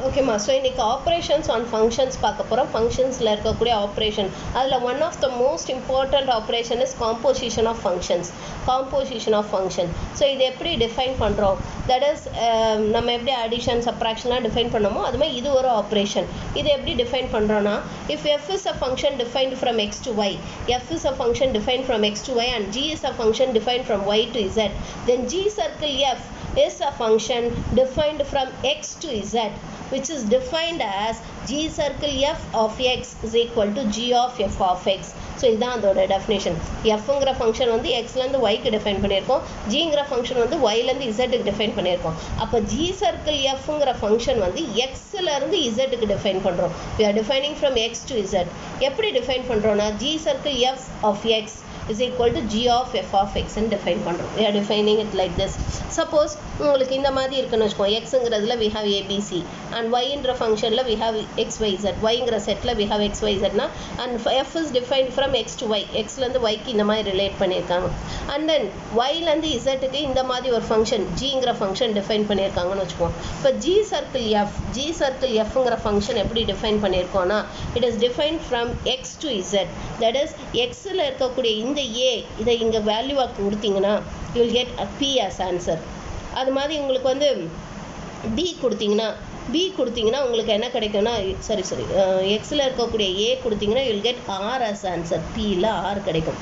ஓகேம்மா ஸோ இன்னைக்கு operations on functions பார்க்க போகிறோம் ஃபங்க்ஷன்ஸில் இருக்கக்கூடிய ஆப்ரேஷன் அதில் one of the most important operation is composition of functions composition of function so இது எப்படி டிஃபைன் பண்ணுறோம் தட் இஸ் நம்ம எப்படி அடிஷன் சப்ராக்ஷன்லாம் டிஃபைன் பண்ணோமோ அது மாதிரி இது ஒரு ஆப்ரேஷன் இது எப்படி டிஃபைன் பண்ணுறோன்னா if f is a function defined from x to y f is a function defined from x to y and G is a function defined from y to z then g circle f is a function defined from x to z which is defined as g circle f of x is equal to g of f of x so இதுதான் அதோட definition எஃப்ங்கிற function வந்து எக்ஸ்லேருந்து ஒய்க்கு define பண்ணியிருக்கோம் ஜிங்கிற function வந்து ஒய்லேருந்து இசட்டுக்கு define பண்ணியிருக்கோம் அப்போ ஜி சர்க்கிள் எஃப்ங்கிற ஃபங்க்ஷன் வந்து எக்ஸ்லேருந்து இசட்டுக்கு டிஃபைன் பண்ணுறோம் we are defining from x to z எப்படி டிஃபைன் பண்ணுறோன்னா g circle f of x is equal to g of f of x ன்னு define பண்ணுறோம் we are defining it like this suppose உங்களுக்கு இந்த மாதிரி இருக்குன்னு வச்சுக்கோங்க எக்ஸுங்கிறதுல we have abc and yன்ற ஃபங்க்ஷனில் we have xyz yங்கிற செட்டில் we have xyz னா and f is defined from x to y xலேருந்து yக்கு இந்த மாதிரி ரிலேட் பண்ணியிருக்காங்க and then yலேருந்து zக்கு இந்த மாதிரி ஒரு ஃபங்க்ஷன் ஜிங்கிற ஃபங்க்ஷன் டிஃபைன் பண்ணியிருக்காங்கன்னு வச்சுக்கோங்க இப்போ g circle F G circle எஃப்ங்கிற ஃபங்க்ஷன் எப்படி டிஃபைன் பண்ணியிருக்கோன்னா it is define from x to z that is எக்ஸில் இருக்கக்கூடிய இந்த ஏ இதை இங்கே வேல்யூவாக கொடுத்தீங்கன்னா you will get a b as answer அது மாதிரி உங்களுக்கு வந்து பி கொடுத்தீங்கன்னா பி கொடுத்தீங்கன்னா உங்களுக்கு என்ன கிடைக்கும்னா சாரி சாரி எக்ஸில் இருக்கக்கூடிய ஏ கொடுத்தீங்கன்னா you will get r as answer பியில் ஆர் கிடைக்கும்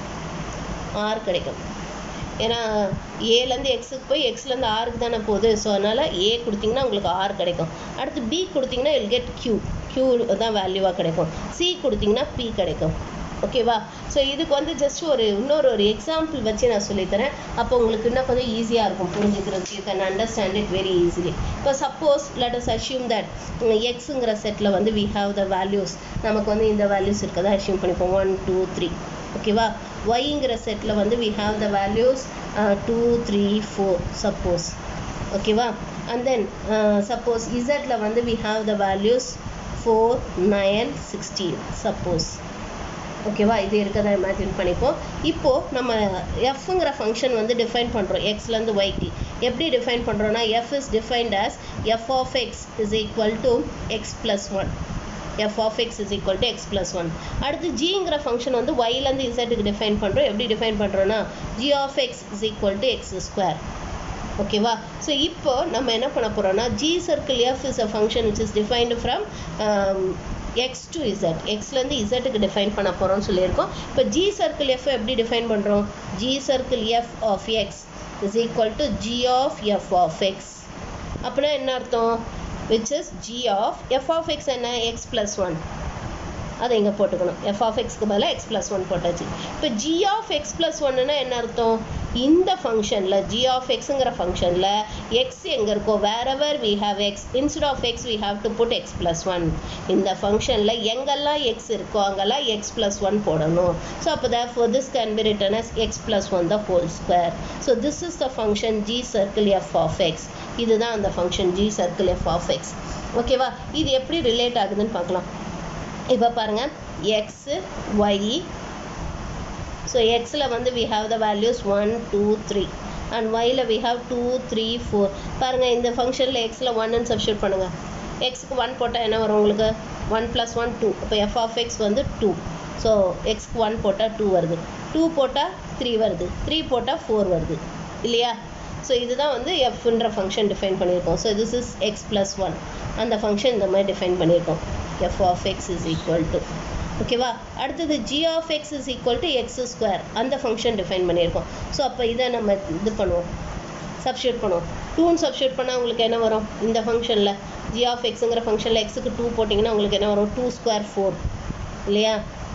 ஆர் கிடைக்கும் ஏன்னா ஏலேருந்து எக்ஸுக்கு போய் எக்ஸ்லேருந்து ஆருக்கு தானே போகுது ஸோ அதனால் ஏ கொடுத்தீங்கன்னா உங்களுக்கு ஆர் கிடைக்கும் அடுத்து பி கொடுத்தீங்கன்னா வில் கெட் கியூ கியூ தான் வேல்யூவாக கிடைக்கும் சி கொடுத்தீங்கன்னா பி கிடைக்கும் ஓகேவா ஸோ இதுக்கு வந்து ஜஸ்ட் ஒரு இன்னொரு ஒரு எக்ஸாம்பிள் வச்சு நான் சொல்லித்தரேன் அப்போ உங்களுக்கு இன்னும் கொஞ்சம் ஈஸியாக இருக்கும் புரிஞ்சுக்கிறதுக்கு you can understand it very easily இப்போ suppose let us assume that எக்ஸுங்கிற செட்டில் வந்து வி ஹாவ் த வேல்யூஸ் நமக்கு வந்து இந்த வேல்யூஸ் இருக்கதா அஷ்யூம் பண்ணிப்போம் ஒன் டூ த்ரீ ஓகேவா ஒய்ங்கிற செட்டில் வந்து we have the values two three four suppose ஓகேவா அண்ட் தென் சப்போஸ் இசட்டில் வந்து we have the values four nine sixteen suppose ஓகேவா இது இருக்கிறத இமேஜின் பண்ணிப்போம் இப்போது நம்ம எஃப்ங்கிற ஃபங்க்ஷன் வந்து டிஃபைன் பண்ணுறோம் எக்ஸ்லேருந்து ஒய்க்கு எப்படி டிஃபைன் பண்ணுறோன்னா f is defined as f of X is equal to x plus one f of X is equal to x plus one அடுத்து ஜிங்கிற ஃபங்க்ஷன் வந்து ஒய்லேருந்து இசட்டுக்கு டிஃபைன் பண்ணுறோம் எப்படி டிஃபைன் பண்ணுறோன்னா g of X is equal to x square ஓகேவா so இப்போ நம்ம என்ன பண்ண போகிறோம்னா g circle F is a function which is defined from x to z எக்ஸ்லேருந்து இசட்டுக்கு டிஃபைன் பண்ண போகிறோம்னு சொல்லியிருக்கோம் இப்போ ஜி சர்க்கிள் எஃப் எப்படி டிஃபைன் பண்ணுறோம் g circle f of X is equal to G of F of x அப்படின்னா என்ன அர்த்தம் which is g of F of X என்ன எக்ஸ் ப்ளஸ் ஒன் அதை இங்கே போட்டுக்கணும் எஃப் ஆஃப் எக்ஸ்க்கு பதிலாக எக்ஸ் ப்ளஸ் ஒன் போட்டாச்சு இப்போ ஜி ஆஃப் எக்ஸ் ப்ளஸ் ஒன்னுனா என்ன அர்த்தம் இந்த ஃபங்க்ஷனில் ஜி ஆஃப் எக்ஸுங்கிற ஃபங்க்ஷனில் எக்ஸ் எங்கே இருக்கோ வேறவர் we have x instead of x we have to put x plus one இந்த ஃபங்க்ஷனில் எங்கெல்லாம் எக்ஸ் இருக்கோ அங்கெல்லாம் எக்ஸ் ப்ளஸ் ஒன் போடணும் ஸோ அப்போ therefore this can be written as x plus one the whole square so this is the function g circle f of x இதுதான் அந்த function g circle f of x ஓகேவா இது எப்படி relate ஆகுதுன்னு பார்க்கலாம் இப்போ பாருங்கள் எக்ஸு ஒய் ஸோ எக்ஸில் வந்து we have the values one two three and ஒயில் we have two three four பாருங்கள் இந்த ஃபங்க்ஷனில் எக்ஸில் ஒன்னு சப்ஸ்டியூட் பண்ணுங்கள் எக்ஸுக்கு ஒன் போட்டால் என்ன வரும் உங்களுக்கு ஒன் ப்ளஸ் ஒன் டூ இப்போ எஃப் ஆஃப் எக்ஸ் வந்து டூ ஸோ எக்ஸ்க்கு ஒன் போட்டால் டூ வருது டூ போட்டால் த்ரீ வருது த்ரீ போட்டால் ஃபோர் வருது இல்லையா ஸோ இதுதான் வந்து எஃப்ன்ற ஃபங்க்ஷன் டிஃபைன் பண்ணியிருக்கோம் so this is x plus one அந்த ஃபங்க்ஷன் இந்த மாதிரி டிஃபைன் பண்ணியிருக்கோம் f of X is equal to ஓகேவா அடுத்தது g of X is equal to x square அந்த ஃபங்க்ஷன் டிஃபைன் பண்ணியிருக்கோம் ஸோ அப்போ இதை நம்ம இது பண்ணுவோம் சப்ஸ்டியூட் பண்ணுவோம் டூன்னு சப்ஸ்டியூட் பண்ணால் உங்களுக்கு என்ன வரும் இந்த ஃபங்க்ஷனில் ஜி ஆஃப் எக்ஸுங்கிற ஃபங்க்ஷனில் எக்ஸுக்கு டூ போட்டிங்கன்னா உங்களுக்கு என்ன வரும் டூ ஸ்கொயர் ஃபோர் இல்லையா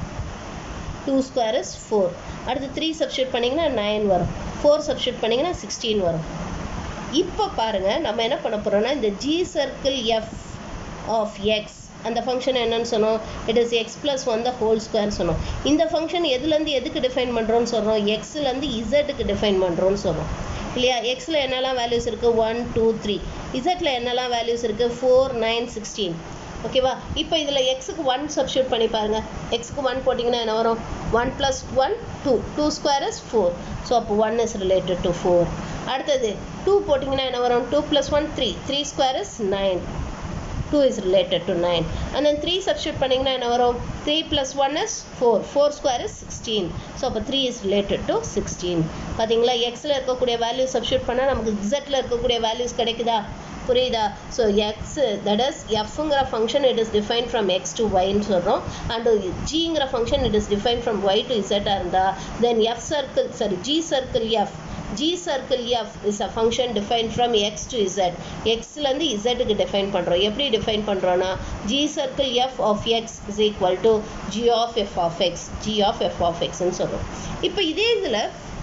டூ ஸ்கொயர் இஸ் ஃபோர் அடுத்து த்ரீ சப்ஸ்டியூட் பண்ணிங்கன்னா நைன் வரும் ஃபோர் சப்ஸ்டியூட் பண்ணிங்கன்னா சிக்ஸ்டீன் வரும் இப்போ பாருங்கள் நம்ம என்ன பண்ண போகிறோம்னா இந்த g circle f of x அந்த ஃபங்க்ஷன் என்னன்னு சொன்னோம் it is x plus one the whole square சொன்னோம் இந்த ஃபங்க்ஷன் எதுலேருந்து எதுக்கு டிஃபைன் பண்ணுறோன்னு சொல்கிறோம் எக்ஸ்லேருந்து இசட்டுக்கு டிஃபைன் பண்ணுறோன்னு சொல்கிறோம் இல்லையா எக்ஸில் என்னெல்லாம் வேல்யூஸ் இருக்குது ஒன் டூ த்ரீ இசட்டில் என்னெல்லாம் வேல்யூஸ் இருக்குது ஃபோர் நைன் சிக்ஸ்டீன் ஓகேவா இப்போ இதில் எக்ஸுக்கு ஒன் சப்ஸ்டியூட் பண்ணி பாருங்க எக்ஸுக்கு ஒன் போட்டிங்கன்னா என்ன வரும் one plus one two two square is four so அப்போ one is related to four அடுத்தது டூ போட்டிங்கன்னா என்ன வரும் two plus one three three square is nine two is related to nine and then three substitute பண்ணிங்கன்னா என்ன வரும் three plus one is four four square is sixteen so அப்போ three is related to sixteen பார்த்தீங்களா எக்ஸில் இருக்கக்கூடிய value substitute பண்ணால் நமக்கு இசட்டில் இருக்கக்கூடிய வேல்யூஸ் கிடைக்குதா புரியுதா ஸோ எக்ஸ் தட் இஸ் எஃப்ங்கிற function it is define from x to ஒய்ன்னு சொல்கிறோம் அண்ட் ஜிங்கிற function it is define from y to இசட்டாக இருந்தால் then f circle sorry g circle f g circle f is a function defined from x to z xலேருந்து zக்கு define பண்ணுறோம் எப்படி define பண்ணுறோன்னா g circle f of x is equal to g of f of x g of f of x ன்னு சொல்கிறோம் இப்போ இதே இதில்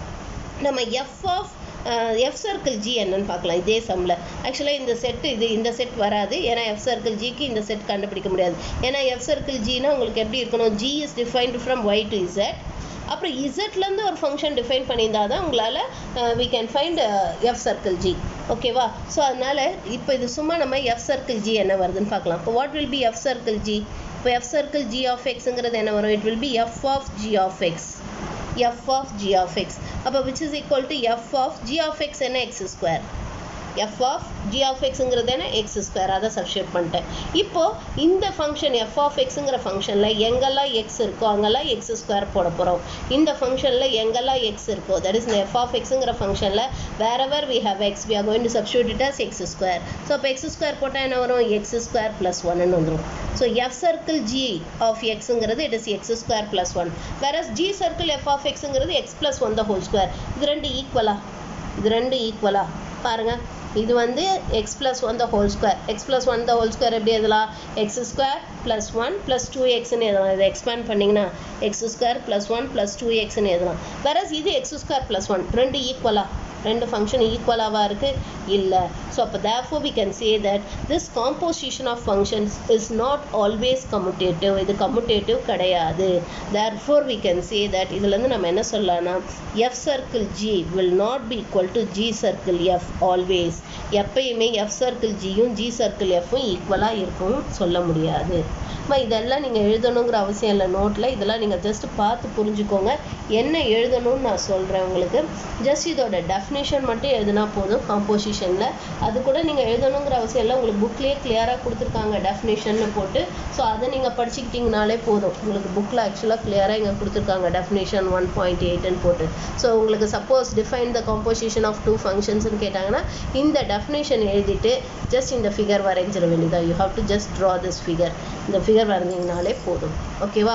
நம்ம f of f circle g என்னன்னு பார்க்கலாம் இதே சம்மில் ஆக்சுவலாக இந்த செட்டு இது இந்த செட் வராது ஏன்னா எஃப் சர்க்கிள் ஜிக்கு இந்த செட் கண்டுபிடிக்க முடியாது ஏன்னா எஃப் சர்க்கிள் ஜினா உங்களுக்கு எப்படி இருக்கணும் g is defined from y to z அப்புறம் இசட்லேருந்து ஒரு ஃபங்க்ஷன் டிஃபைன் பண்ணியிருந்தா தான் உங்களால் we can find F circle g ஓகேவா ஸோ அதனால் இப்போ இது சும்மா நம்ம எஃப் சர்க்கிள் ஜி என்ன வருதுன்னு பார்க்கலாம் இப்போ what will be f circle g இப்போ எஃப் சர்க்கிள் ஜி ஆஃப் எக்ஸுங்கிறது என்ன வரும் it will be f of G of x f of G of x அப்போ which is equal to F of G of X என்ன X square f of G of எக்ஸுங்கிறது என்ன X square அதை substitute பண்ணிட்டேன் இப்போ இந்த function F of எக்ஸுங்கிற ஃபங்க்ஷனில் எங்கெல்லாம் எக்ஸ் இருக்கோ அங்கெல்லாம் எக்ஸ் ஸ்கொயர் போட போகிறோம் இந்த ஃபங்க்ஷனில் எங்கெல்லாம் எக்ஸ் இருக்கோ தட் இஸ் இந்த எஃப் ஆஃப் எக்ஸுங்கிற ஃபங்க்ஷனில் wherever we have x we are going to substitute it as x square so இப்போ எக்ஸ் ஸ்கொயர் போட்டால் என்ன வரும் எக்ஸ் ஸ்கொயர் ப்ளஸ் ஒன்னு வந்துடும் so F circle G of எக்ஸுங்கிறது it is x square plus one வேற ஜி சர்க்கிள் எஃப் ஆஃப் எக்ஸுங்கிறது x plus one the whole square இது ரெண்டு ஈக்குவலா இது ரெண்டு ஈக்குவலா பாருங்கள் இது வந்து X plus one the whole square x plus one the whole square எப்படி எழுதலாம் x square plus one plus two எக்ஸ்னு எழுதலாம் இதை எக்ஸ்பேண்ட் பண்ணிங்கன்னா x square plus one plus two எக்ஸ்னு எழுதலாம் வேற இது எக்ஸ் ஸ்கொயர் ப்ளஸ் ஒன் ரெண்டு ஈக்குவலா ரெண்டு ஃபங்க்ஷன் ஈக்குவலாவாக இருக்குது இல்லை ஸோ அப்போ therefore we can say that this composition of functions is not always commutative இது கம்முட்டேட்டிவ் கிடையாது therefore we can say that இதுலேருந்து நம்ம என்ன சொல்லலாம்னா f circle g will not be equal to g circle f always எப்பயுமே f circle ஜியும் G circle எஃப்பும் ஈக்குவலாக இருக்கும் சொல்ல முடியாது அம்மா இதெல்லாம் நீங்கள் எழுதணுங்கிற அவசியம் இல்லை நோட்டில் இதெல்லாம் நீங்கள் ஜஸ்ட் பார்த்து புரிஞ்சுக்கோங்க என்ன எழுதணும்னு நான் சொல்கிறேன் உங்களுக்கு ஜஸ்ட் இதோட டெஃபினேஷன் மட்டும் எழுதுனா போதும் காம்போசிஷனில் அது கூட நீங்கள் எழுதணுங்கிற அவசியம் இல்லை உங்களுக்கு புக்லேயே கிளியராக கொடுத்துருக்காங்க டெஃபினேஷன்னு போட்டு ஸோ அதை நீங்கள் படிச்சுக்கிட்டிங்கனாலே போதும் உங்களுக்கு புக்கில் ஆக்சுவலாக கிளியராக இங்கே கொடுத்துருக்காங்க டெஃபினேஷன் ஒன் பாயிண்ட் எயிட்னு போட்டு ஸோ உங்களுக்கு suppose define the composition of two ஃபங்க்ஷன்ஸ்னு கேட்டாங்கன்னா இந்த டெஃபினேஷன் எழுதிட்டு ஜஸ்ட் இந்த ஃபிகர் வரைஞ்சிட வேண்டியதா you have to just draw this figure இந்த ஃபிகர் வரைஞ்சிங்கனாலே போதும் ஓகேவா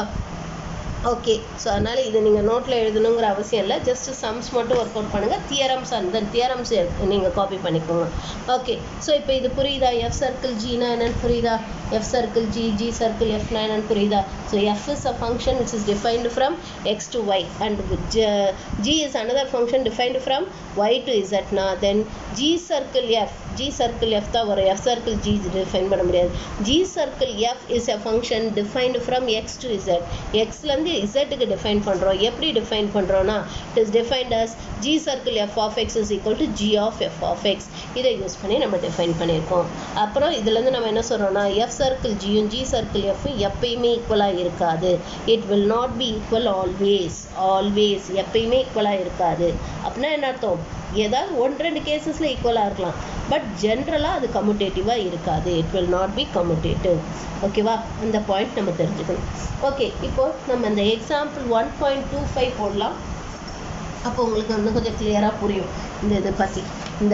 ஓகே ஸோ அதனால் இது நீங்கள் நோட்டில் எழுதணுங்கிற அவசியம் இல்லை ஜஸ்ட் சம்ஸ் மட்டும் ஒர்க் அவுட் பண்ணுங்கள் தியரம்ஸ் அந்த தியரம்ஸ் நீங்கள் காப்பி பண்ணிக்கோங்க ஓகே ஸோ இப்போ இது புரியுதா எஃப் சர்க்கிள் ஜினா என்னன்னு புரியுதா f circle g g circle எஃப்னா என்னன்னு புரியுதா so F is a function which is defined from x to y and G is another function defined from y to இசட்னா then g circle F G circle f தான் வரும் f circle g define பண்ண முடியாது g circle F is a function defined from x to z எக்ஸ்லேருந்து இசட்டுக்கு define பண்ணுறோம் எப்படி define பண்ணுறோன்னா it is defined as g circle f of X is equal to G of F of x இதை use பண்ணி நம்ம define பண்ணியிருக்கோம் அப்புறம் இதுலேருந்து நம்ம என்ன சொல்கிறோம்னா எஃப் சர்க்கிள் ஜியும் ஜி சர்க்கிள் எஃப்பும் எப்பயுமே ஈக்குவலாக இருக்காது it will not be equal always always எப்பயுமே ஈக்குவலாக இருக்காது அப்படின்னா என்ன அர்த்தம் ஏதாவது ஒன்று ரெண்டு கேசஸில் ஈக்குவலாக இருக்கலாம் பட் ஜென்ரலாக அது கம்யூட்டேட்டிவாக இருக்காது it will not be commutative ஓகேவா அந்த பாயிண்ட் நம்ம தெரிஞ்சுக்கணும் ஓகே இப்போ நம்ம இந்த example one point two five போடலாம் அப்போ உங்களுக்கு வந்து கொஞ்சம் கிளியராக புரியும் இந்த இதை பற்றி இந்த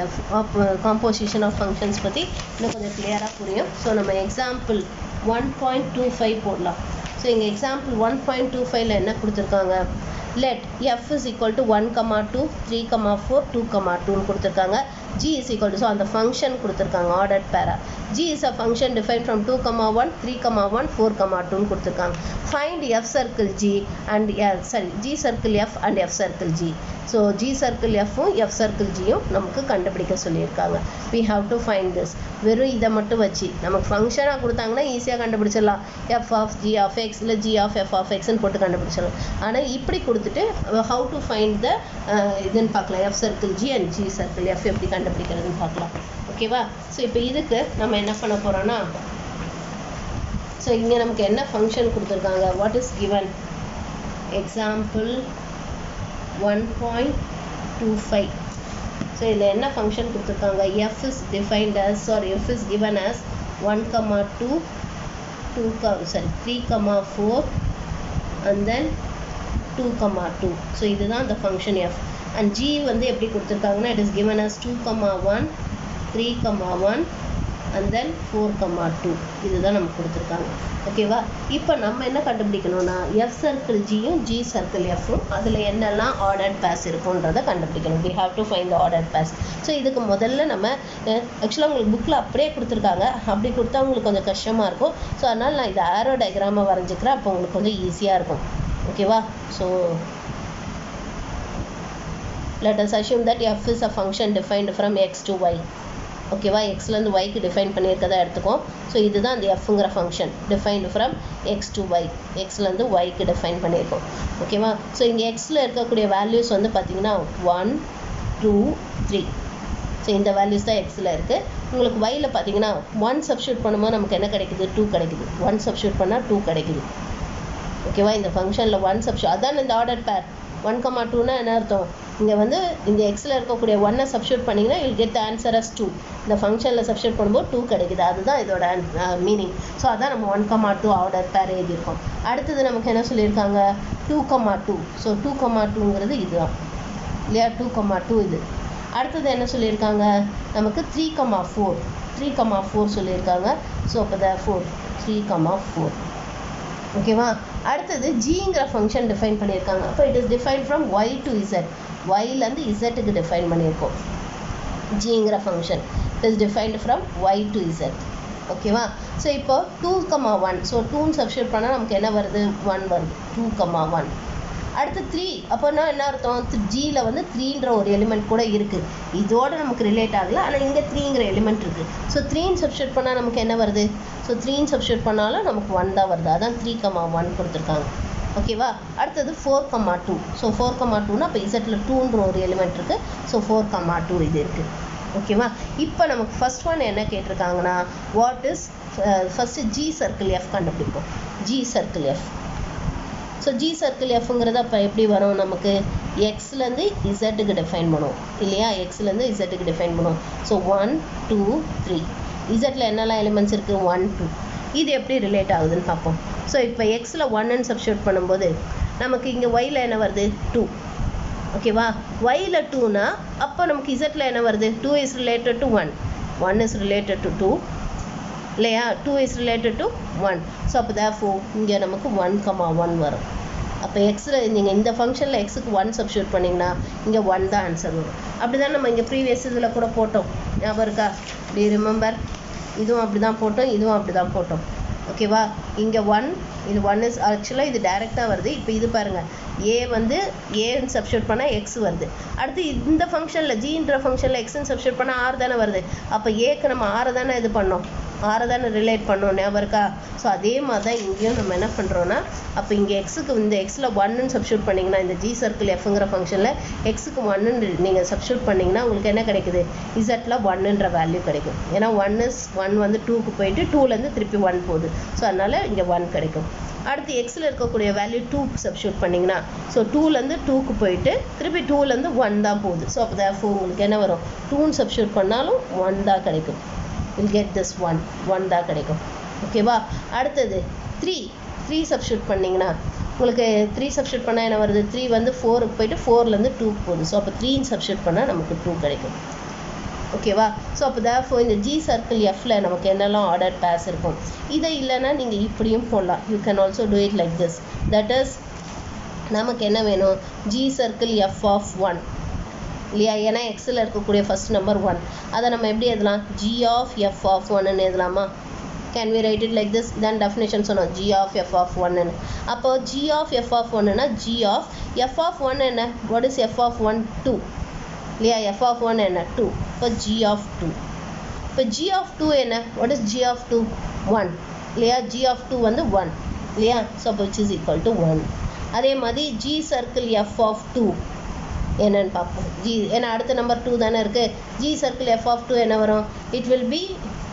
காம்போசிஷன் ஆஃப் ஃபங்க்ஷன்ஸ் பற்றி இன்னும் கொஞ்சம் கிளியராக புரியும் ஸோ நம்ம example one point two five போடலாம் ஸோ இங்கே எக்ஸாம்பிள் ஒன் பாயிண்ட் டூ ஃபைவ்ல என்ன கொடுத்துருக்காங்க let f is equal to one comma two three comma four two comma டூன்னு கொடுத்துருக்காங்க g is equal to so அந்த ஃபங்க்ஷன் கொடுத்துருக்காங்க ஆர்டர் பேரா g is a function defined from 2 comma 1 3 comma 1 4 comma 2 கொடுத்துருக்காங்க find f circle g and uh, sorry g circle f and f circle g so g circle fம் f circle gயும் நமக்கு கண்டுபிடிக்க சொல்லியிருக்காங்க we have to find this வெறும் இதை மட்டும் வச்சு நமக்கு ஃபங்க்ஷனாக கொடுத்தாங்கன்னா ஈஸியாக கண்டுபிடிச்சிடலாம் f of g of x இல்லை g of f of xன்னு போட்டு கண்டுபிடிச்சிடலாம் ஆனால் இப்படி கொடுத்துட்டு how to find the uh, இதுன்னு பார்க்கலாம் f circle g and g circle f எப்படி கண்டுபிடிக்கிறதுன்னு பார்க்கலாம் ஓகேவா ஸோ இப்போ இதுக்கு நம்ம என்ன பண்ண போகிறோம்னா ஸோ இங்கே நமக்கு என்ன ஃபங்க்ஷன் கொடுத்துருக்காங்க what is given example one point two five so இதில் என்ன ஃபங்க்ஷன் கொடுத்துருக்காங்க f is defined as sorry f is given as one comma two two come sorry three comma four and then two comma two so இதுதான் அந்த function f and g வந்து எப்படி கொடுத்துருக்காங்கன்னா it is given as two comma one three comma one and then four comma two இதுதான் நமக்கு கொடுத்துருக்காங்க ஓகேவா இப்போ நம்ம என்ன கண்டுபிடிக்கணும்னா எஃப் சர்க்கிள் ஜியும் ஜி சர்க்கிள் எஃப்பும் அதில் என்னெல்லாம் ஆர்டர்ட் பேஸ் இருக்குன்றதை கண்டுபிடிக்கணும் we have to find the ordered pairs so இதுக்கு முதல்ல நம்ம ஆக்சுவலாக உங்களுக்கு புக்கில் அப்படியே கொடுத்துருக்காங்க அப்படி கொடுத்தா உங்களுக்கு கொஞ்சம் கஷ்டமாக இருக்கும் ஸோ அதனால் நான் இது ஆரோ டயக்ராமை வரைஞ்சிக்கிறேன் அப்போ உங்களுக்கு கொஞ்சம் ஈஸியாக இருக்கும் ஓகேவா so let us assume that f is a function defined from x to y ஓகேவா எக்ஸ்லேருந்து ஒய்க்கு டிஃபைன் பண்ணியிருக்கதா எடுத்துக்கோம் ஸோ இதுதான் அந்த எஃப்ங்கிற function defined from x to y எக்ஸ்லேருந்து ஒய்க்கு டிஃபைன் பண்ணியிருக்கோம் ஓகேவா ஸோ இங்கே எக்ஸில் இருக்கக்கூடிய வேல்யூஸ் வந்து பார்த்தீங்கன்னா ஒன் டூ த்ரீ ஸோ இந்த வேல்யூஸ் தான் எக்ஸில் இருக்குது உங்களுக்கு ஒயில் பார்த்தீங்கன்னா ஒன் சப்ஸ்டியூட் பண்ணும்போது நமக்கு என்ன கிடைக்குது டூ கிடைக்குது ஒன் சப்ஸ்டியூட் பண்ணால் டூ கிடைக்குது ஓகேவா இந்த ஃபங்க்ஷனில் ஒன் சப்ஸ்டியூட் அதான் இந்த ஆர்டர் பேர் ஒன் கமா டூனா என்ன அர்த்தம் இங்கே வந்து இந்த எக்ஸில் இருக்கக்கூடிய ஒன்னை சப்ஸ்டியூட் பண்ணிங்கன்னா you get answer as two இந்த ஃபங்க்ஷனில் சப்ஸ்டியூட் பண்ணும்போது டூ கிடைக்குது அதுதான் இதோட மீனிங் ஸோ அதான் நம்ம ஒன் கமா டூ ஆர்டர் பேர் எழுதியிருக்கோம் அடுத்தது நமக்கு என்ன சொல்லியிருக்காங்க two comma two so two comma டூங்கிறது இதுதான் இல்லையா டூ கமா டூ இது அடுத்தது என்ன சொல்லியிருக்காங்க நமக்கு three comma four three comma four சொல்லியிருக்காங்க ஸோ அப்போ த ஃபோர் த்ரீ கமா ஃபோர் ஓகேவா அடுத்தது ஜிங்கிற ஃபங்க்ஷன் டிஃபைன் பண்ணியிருக்காங்க அப்போ it is define from y to z ஒய்லேருந்து இசட்டுக்கு டிஃபைன் பண்ணியிருக்கோம் ஜிங்கிற function it is defined from y to z ஓகேவா ஸோ இப்போ டூ கமா ஒன் ஸோ டூன்னு சப்ஸ்டியூட் பண்ணால் நமக்கு என்ன வருது ஒன் வருது டூ கமா ஒன் அடுத்து த்ரீ அப்போனா என்ன அர்த்தம் ஜியில் வந்து த்ரீன்ற ஒரு எலிமெண்ட் கூட இருக்குது இதோட நமக்கு ரிலேட் ஆகல ஆனால் இங்கே த்ரீங்கிற எலிமெண்ட் இருக்குது ஸோ த்ரீன்னு சப்ஸ்டியூட் பண்ணால் நமக்கு என்ன வருது ஸோ த்ரீன்னு சப்ஸ்டியூட் பண்ணாலும் நமக்கு ஒன் தான் வருது அதான் த்ரீ கமா ஒன் கொடுத்துருக்காங்க ஓகேவா அடுத்தது four comma two so four comma டூனா இப்போ இசட்டில் டூன்ற ஒரு எலிமெண்ட் இருக்குது ஸோ ஃபோர் கமா டூ இது இருக்குது ஓகேவா இப்போ நமக்கு ஃபர்ஸ்ட் ஒன் என்ன கேட்டிருக்காங்கன்னா what is first g circle f கண்டுபிடிப்போம் g circle F so g circle எஃப்ங்கிறது அப்போ எப்படி வரும் நமக்கு எக்ஸ்லேருந்து இசட்டுக்கு டிஃபைன் பண்ணுவோம் இல்லையா எக்ஸ்லேருந்து இசட்டுக்கு டிஃபைன் பண்ணுவோம் ஸோ ஒன் டூ த்ரீ இசட்டில் என்னெல்லாம் எலிமெண்ட்ஸ் இருக்குது ஒன் டூ இது எப்படி ரிலேட் ஆகுதுன்னு பார்ப்போம் ஸோ இப்போ எக்ஸில் ஒன்னு சப்ஸ்டியூட் பண்ணும்போது நமக்கு இங்கே ஒயில் என்ன வருது டூ ஓகேவா ஒயில் டூனா அப்போ நமக்கு இசட்டில் என்ன வருது two is related to one one is related to two இல்லையா two is related to one so அப்போ தேஃபோ இங்கே நமக்கு ஒன் கமா ஒன் வரும் அப்போ எக்ஸில் நீங்கள் இந்த ஃபங்க்ஷனில் எக்ஸுக்கு ஒன் சப்ஸ்டியூட் பண்ணிங்கன்னா இங்கே ஒன் தான் ஆன்சர் வரும் அப்படி தான் நம்ம இங்கே ப்ரீவியஸ் இதில் கூட போட்டோம் ஞாபகம் இருக்கா டி ரிமெம்பர் இதுவும் அப்படி தான் போட்டோம் இதுவும் அப்படி தான் போட்டோம் ஓகேவா இங்கே ஒன் இது ஒன் இஸ் ஆக்சுவலாக இது டைரெக்டாக வருது இப்போ இது பாருங்கள் ஏ வந்து ஏன்னு சப்ஸ்டியூட் பண்ணால் எக்ஸ் வருது அடுத்து இந்த ஃபங்க்ஷனில் ஜின்ற ஃபங்க்ஷனில் எக்ஸ்ன்னு சப்ஸ்டியூட் பண்ணால் ஆறு தானே வருது அப்போ ஏக்கு நம்ம ஆறு தானே இது பண்ணோம் ஆறை தானே ரிலேட் பண்ணோம் ஞாபகம் இருக்கா ஸோ அதே மாதிரி தான் இங்கேயும் நம்ம என்ன பண்ணுறோன்னா அப்போ இங்கே எக்ஸுக்கு இந்த எக்ஸில் ஒன்னு சப்ஸ்டியூட் பண்ணிங்கன்னா இந்த ஜி சர்க்கிள் எஃப்ங்கிற ஃபங்க்ஷனில் எக்ஸுக்கு ஒன்னு நீங்கள் சப்ஸ்டியூட் பண்ணிங்கன்னா உங்களுக்கு என்ன கிடைக்குது இசட்டில் ஒன்னுன்ற வேல்யூ கிடைக்கும் ஏன்னா ஒன் இஸ் ஒன் வந்து டூக்கு போயிட்டு டூலேருந்து திருப்பி ஒன் போகுது ஸோ அதனால் இங்கே ஒன் கிடைக்கும் அடுத்து எக்ஸில் இருக்கக்கூடிய வேல்யூ டூ சப்ஸ்டியூட் பண்ணிங்கன்னா ஸோ டூலேருந்து டூக்கு போயிட்டு திருப்பி டூலேருந்து ஒன் தான் போகுது ஸோ அப்போ தேஃபோ உங்களுக்கு என்ன வரும் டூன்னு சப்ஸ்டியூட் பண்ணாலும் ஒன் தான் கிடைக்கும் will get this one one தான் கிடைக்கும் ஓகேவா அடுத்தது த்ரீ த்ரீ சப்ஸ்டியூட் பண்ணிங்கன்னா உங்களுக்கு த்ரீ சப்ஸ்டியூட் பண்ணால் என்ன வருது த்ரீ வந்து ஃபோருக்கு போயிட்டு ஃபோர்லேருந்து டூக்கு போகுது ஸோ அப்போ த்ரீன்னு சப்ஸ்டியூட் பண்ணால் நமக்கு டூ கிடைக்கும் ஓகேவா ஸோ அப்போ தேஃபோ இந்த ஜி சர்க்கிள் எஃப்ல நமக்கு என்னெல்லாம் ஆர்டர் பேஸ் இருக்கும் இதை இல்லைன்னா நீங்கள் இப்படியும் போடலாம் you can also do it like this that is நமக்கு என்ன வேணும் g circle f of one இல்லையா ஏன்னா எக்ஸில் இருக்கக்கூடிய ஃபர்ஸ்ட் நம்பர் ஒன் அதை நம்ம எப்படி எழுதலாம் ஜி ஆஃப் எஃப் ஆஃப் ஒன்னு எழுதலாமா can we write it like this இதான் டெஃபினேஷன் சொன்னோம் ஜி ஆஃப் எஃப் ஆஃப் ஒன்னு அப்போ ஜி ஆஃப் எஃப் ஆஃப் ஒன்னுனா g of F of one என்ன what is F of one two இல்லையா எஃப் ஆஃப் ஒன் என்ன டூ இப்போ ஜி ஆஃப் டூ இப்போ ஜி ஆஃப் டூ என்ன what is g of two one இல்லையா g of two வந்து one இல்லையா so அப்போ which is equal to one அதே மாதிரி g circle f of two என்னன்னு பார்ப்போம் ஜி ஏன்னா அடுத்த நம்பர் டூ தானே இருக்குது g circle f of two என்ன வரும் it will be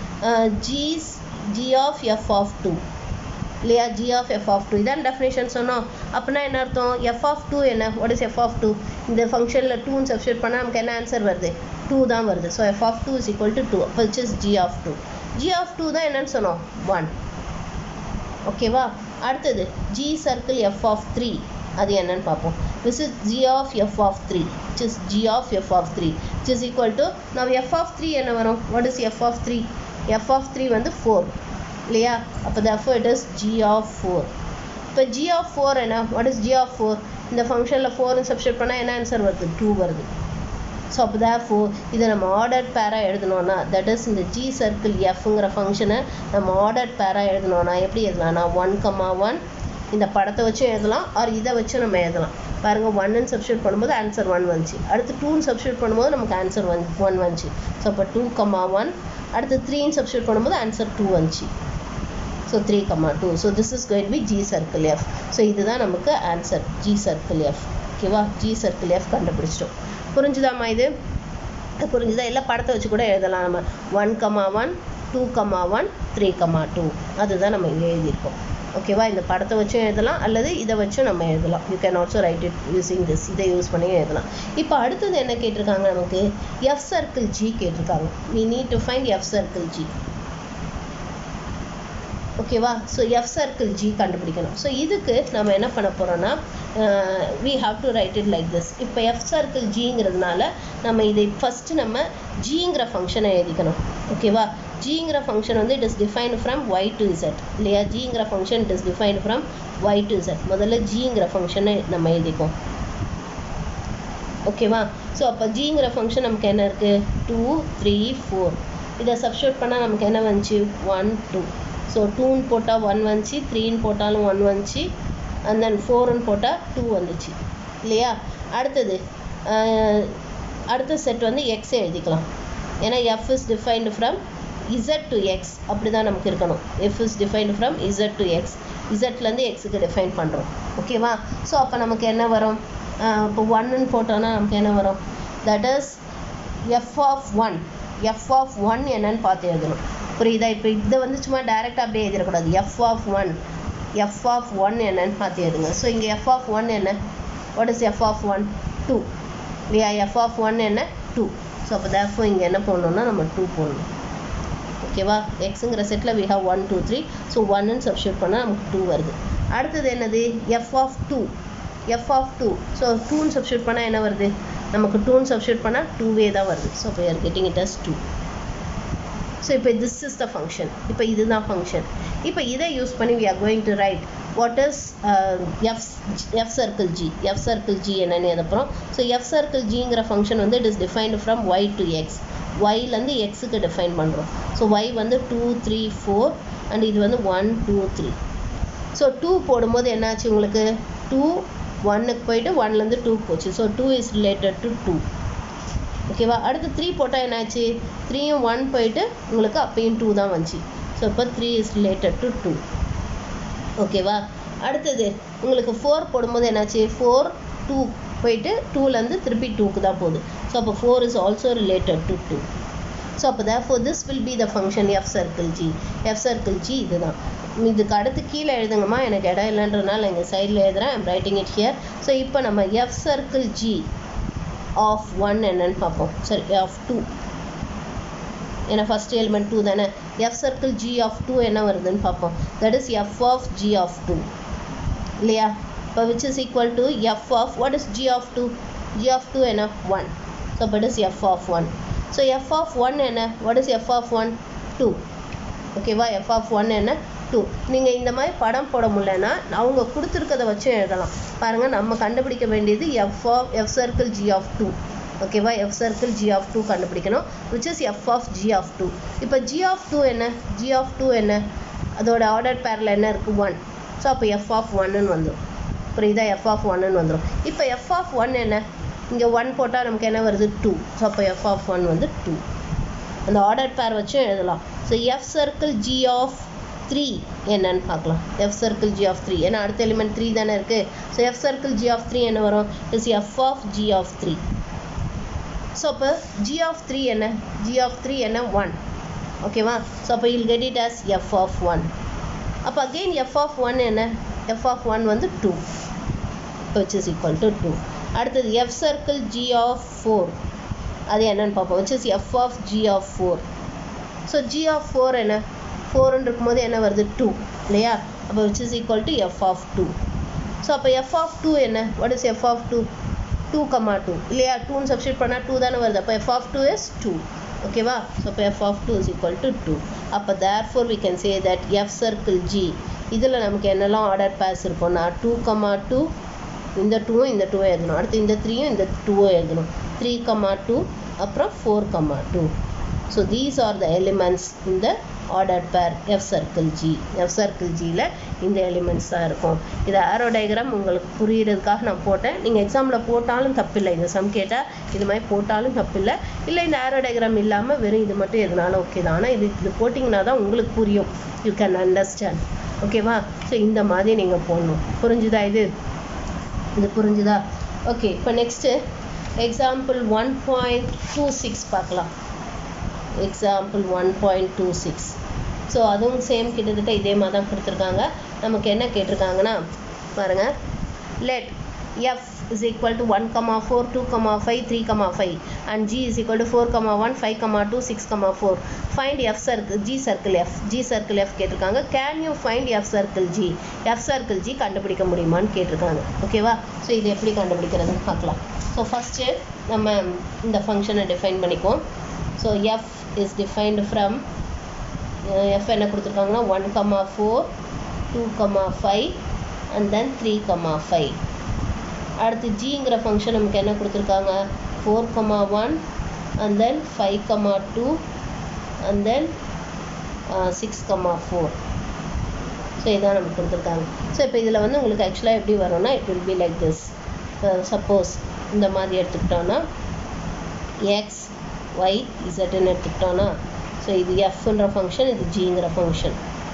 g's g of F of two இல்லையா g of F of two இதான் டெஃபினேஷன் சொன்னோம் அப்படின்னா என்ன அர்த்தம் எஃப் ஆஃப் டூ என்ன what is F of two இந்த ஃபங்க்ஷனில் டூன்னு சப்ஸ்டியூட் பண்ணால் நமக்கு என்ன ஆன்சர் வருது டூ தான் வருது so f of two is equal to two அப்போ which is g of two g of two தான் என்னன்னு சொன்னோம் ஒன் ஓகேவா அடுத்தது g circle f of three அது என்னன்னு பார்ப்போம் this is g of F of three which is g of f of 3 which is equal to now f of 3 என்ன வரும் what is f of 3 f of 3 வந்து 4 இல்லையா அப்போ therefore it is g of 4 இப்போ g of 4 என்ன what is g of 4 இந்த ஃபங்க்ஷனில் ஃபோர்னு சப்ஸ்டியூட் பண்ணால் என்ன ஆன்சர் வருது டூ வருது ஸோ அப்போ therefore இதை நம்ம ஆர்டர் பேராக எழுதணும்னா தட் இஸ் இந்த ஜி சர்க்கிள் எஃப்ங்கிற ஃபங்க்ஷனை நம்ம ஆர்டர் பேராக எழுதணும்னா எப்படி எழுதலாம்னா ஒன் கமா ஒன் இந்த படத்தை வச்சும் எழுதலாம் ஆர் இதை வச்சும் நம்ம எழுதலாம் பாருங்கள் ஒன்னு சப்ஸ்டியூட் பண்ணும்போது ஆன்சர் ஒன் வந்துச்சு அடுத்து டூன்னு சப்ஸ்டியூட் பண்ணும்போது நமக்கு ஆன்சர் ஒன் ஒன் வந்துச்சு ஸோ அப்போ டூ கமா ஒன் அடுத்து த்ரீன்னு சப்ஸ்டியூட் பண்ணும்போது ஆன்சர் டூ வந்துச்சு so three comma two so this is going be g circle F so இதுதான் நமக்கு ஆன்சர் ஜி சர்க்கிள் எஃப் ஓகேவா ஜி சர்க்கிள் எஃப் கண்டுபிடிச்சிட்டோம் புரிஞ்சுதாம்மா இது புரிஞ்சுதா எல்லாம் படத்தை வச்சு கூட எழுதலாம் நம்ம one comma one two comma one three comma two அதுதான் நம்ம இங்கே எழுதியிருக்கோம் ஓகேவா இந்த படத்தை வச்சும் எழுதலாம் அல்லது இதை வச்சும் நம்ம எழுதலாம் you can also write it using this இதை யூஸ் பண்ணியும் எழுதலாம் இப்போ அடுத்தது என்ன கேட்டிருக்காங்க நமக்கு எஃப் சர்க்கிள் ஜி கேட்டிருக்காங்க we need to find F circle g ஓகேவா ஸோ எஃப் சர்க்கிள் ஜி கண்டுபிடிக்கணும் ஸோ இதுக்கு நம்ம என்ன பண்ண போகிறோம்னா we have to write it like this இப்போ எஃப் சர்க்கிள் ஜிங்கிறதுனால நம்ம இதை ஃபஸ்ட்டு நம்ம ஜிங்கிற ஃபங்க்ஷனை எழுதிக்கணும் ஓகேவா ஜிங்கிற ஃபங்க்ஷன் வந்து it is define from y to z இல்லையா ஜிங்கிற function it is define from y to z முதல்ல ஜிங்கிற ஃபங்க்ஷனை நம்ம எழுதிக்குவோம் ஓகேவா ஸோ அப்போ ஜிங்கிற ஃபங்க்ஷன் நமக்கு என்ன இருக்குது டூ த்ரீ ஃபோர் இதை சப்ஸ்டியூட் பண்ணால் நமக்கு என்ன வந்துச்சு ஒன் டூ ஸோ டூன்னு போட்டால் ஒன் வந்துச்சு த்ரீன்னு போட்டாலும் ஒன் வந்துச்சு அண்ட் தென் ஃபோர்னு போட்டால் டூ வந்துச்சு இல்லையா அடுத்தது அஹ், அடுத்த செட் வந்து எக்ஸ் எழுதிக்கலாம் ஏன்னா f is defined from z to x அப்படி தான் நமக்கு இருக்கணும் f is defined from z to x இசட்லேருந்து எக்ஸுக்கு டிஃபைன் பண்ணுறோம் ஓகேவா ஸோ அப்போ நமக்கு என்ன வரும் அஹ், இப்போ ஒன்னுன்னு போட்டோன்னா நமக்கு என்ன வரும் that is F of one f of one என்னன்னு பார்த்து எழுதணும் புரியுதா இப்போ இதை வந்து சும்மா டைரெக்டாக அப்படியே எழுதிடக்கூடாது f of one f of one என்னன்னு பார்த்து எழுதுங்க ஸோ இங்கே எஃப் ஆஃப் ஒன் என்ன what is F of one two இல்லையா எஃப் ஆஃப் ஒன் என்ன டூ ஸோ அப்போ தேஃபோ இங்கே என்ன போடணும்னா நம்ம டூ போடணும் ஓகேவா எக்ஸுங்கிற செட்டில் we have one two three so ஒன்னு சப்ஸ்டியூட் பண்ணால் நமக்கு டூ வருது அடுத்தது என்னது f of two f of two so டூன்னு சப்ஸ்டியூட் பண்ணால் என்ன வருது நமக்கு டூன்னு சப்ஸ்டியூட் பண்ணால் டூவே தான் வருது ஸோ இப்போ are getting it as two so இப்போ திஸ் இஸ் த ஃபங்க்ஷன் இப்போ இதுதான் ஃபங்க்ஷன் இப்போ இதை யூஸ் பண்ணி we are going to write what is f f circle G F circle g என்னன்னு எழுதப்புறம் ஸோ எஃப் சர்க்கிள் ஜிங்கிற ஃபங்க்ஷன் வந்து it is defined from y to x ஒய்லேருந்து எக்ஸுக்கு டிஃபைன் பண்ணுறோம் ஸோ ஒய் வந்து டூ த்ரீ ஃபோர் அண்ட் இது வந்து one two three so two போடும்போது என்னாச்சு உங்களுக்கு டூ ஒன்னுக்கு போயிட்டு ஒன்லேருந்து டூ போச்சு so two is related to two ஓகேவா அடுத்து த்ரீ போட்டால் என்னாச்சு த்ரீயும் ஒன் போயிட்டு உங்களுக்கு அப்பயும் டூ தான் வந்துச்சு ஸோ இப்போ three is related to two ஓகேவா அடுத்தது உங்களுக்கு ஃபோர் போடும்போது என்னாச்சு ஃபோர் டூ போயிட்டு டூலேருந்து திருப்பி டூக்கு தான் போகுது ஸோ அப்போ four is also related to two so அப்போ therefore this will be the function f circle G F circle g இதுதான் இதுக்கு அடுத்து கீழே எழுதுங்கம்மா எனக்கு இடம் இல்லைன்றனால எங்கள் சைடில் எழுதுறேன் I'm writing it here so இப்போ நம்ம f circle G of one என்னன்னு பார்ப்போம் சரி ஆஃப் டூ ஏன்னா ஃபஸ்ட் எலிமெண்ட் டூ தானே f circle G of two என்ன வருதுன்னு பார்ப்போம் that is F of G of two இல்லையா இப்போ which is equal to F of what is g of two g of two என்ன one so but is F of one so f of one என்ன what is F of one two ஓகேவா f of one என்ன two நீங்கள் இந்த மாதிரி படம் போட முடியலன்னா அவங்க கொடுத்துருக்கத வச்சு எழுதலாம் பாருங்கள் நம்ம கண்டுபிடிக்க வேண்டியது f of f circle G of two ஓகேவா f circle G of two கண்டுபிடிக்கணும் which is F of G of two இப்போ ஜி ஆஃப் டூ என்ன ஜி ஆஃப் டூ என்ன அதோட ஆர்டர் பேரில் என்ன இருக்குது ஒன் ஸோ அப்போ எஃப் ஆஃப் ஒன்னு வந்துடும் புரியுதா எஃப் ஆஃப் ஒன்னு வந்துடும் இப்போ எஃப் ஆஃப் ஒன் என்ன இங்கே ஒன் போட்டால் நமக்கு என்ன வருது டூ ஸோ அப்போ எஃப் ஆஃப் ஒன் வந்து டூ அந்த ஆர்டர் பேர் வச்சும் எழுதலாம் so F circle G of three என்னன்னு பார்க்கலாம் F circle G of three ஏன்னா அடுத்த எலிமெண்ட் த்ரீ தானே இருக்குது so F circle G of three என்ன வரும் is F of G of three so அப்போ ஜி ஆஃப் த்ரீ என்ன ஜி ஆஃப் த்ரீ என்ன ஒன் ஓகேவா ஸோ அப்போ யில் get it as F of one அப்போ அகெயின் எஃப் ஆஃப் ஒன் என்ன எஃப் ஆஃப் ஒன் வந்து two which is equal to two அடுத்தது F circle G of four அது என்னன்னு பார்ப்போம் which is F of G of four so G of four என்ன ஃபோர்னு இருக்கும்போது என்ன வருது டூ இல்லையா அப்போ which is equal to F of two so அப்போ எஃப் ஆஃப் டூ என்ன what is F of two two comma two இல்லையா டூன்னு சப்ஸ்டியூட் பண்ணால் டூ தானே வருது அப்போ F of two is two ஓகேவா ஸோ அப்போ F of two is equal to two அப்போ therefore we can say that F circle G இதில் நமக்கு என்னெல்லாம் ஆர்டர் பேஸ் இருக்கும்னா டூ கமா டூ இந்த டூவும் இந்த டூவும் எழுதணும் அடுத்து இந்த த்ரீயும் இந்த டூவும் எழுதணும் த்ரீ கமா டூ அப்புறம் four comma two so these are the elements இந்த order pair F circle G F circle ஜியில் இந்த எலிமெண்ட்ஸ் தான் இருக்கும் இது ஆரோ டயக்ராம் உங்களுக்கு புரியுறதுக்காக நான் போட்டேன் நீங்கள் எக்ஸாமில் போட்டாலும் தப்பில்லை இந்த சம் கேட்டால் இது மாதிரி போட்டாலும் தப்பில்லை இல்லை இந்த ஆரோ டயக்ராம் இல்லாமல் வெறும் இது மட்டும் எதுனாலும் ஓகே தான் ஆனால் இது இது போட்டிங்கன்னா தான் உங்களுக்கு புரியும் யூ கேன் அண்டர்ஸ்டாண்ட் ஓகேவா ஸோ இந்த மாதிரி நீங்கள் போடணும் புரிஞ்சுதா இது இது புரிஞ்சுதா ஓகே இப்போ next example one point two six பார்க்கலாம் example one point two six so அதுவும் சேம் கிட்டத்தட்ட இதே மாதிரி தான் கொடுத்துருக்காங்க நமக்கு என்ன கேட்டிருக்காங்கன்னா பாருங்கள் let F is equal to 1 comma 4 2 comma 5 3 comma 5 and g is equal to 4 comma 1 5 comma 2 6 comma 4 find f circle g circle f g circle f கேட்டிருக்காங்க can you find f circle g f circle g கண்டுபிடிக்க முடியுமான்னு கேட்டிருக்காங்க ஓகேவா so இது எப்படி கண்டுபிடிக்கிறதுன்னு பார்க்கலாம் so first நம்ம இந்த ஃபங்க்ஷனை டிஃபைன் பண்ணிக்குவோம் so F is defined from F என்ன கொடுத்துருக்காங்கன்னா one comma four two comma five and then three comma five அடுத்து ஜிங்கிற ஃபங்க்ஷன் நமக்கு என்ன கொடுத்துருக்காங்க four comma one and then five comma two and then six comma four so இதான் நமக்கு கொடுத்துருக்காங்க ஸோ இப்போ இதில் வந்து உங்களுக்கு ஆக்சுவலாக எப்படி வரும்னா it will be like this suppose இந்த மாதிரி எடுத்துக்கிட்டோன்னா எக்ஸ் ஒய் இசட்னு எடுத்துக்கிட்டோன்னா ஸோ இது எஃப்ன்ற ஃபங்க்ஷன் இது ஜிங்கிற ஃபங்க்ஷன்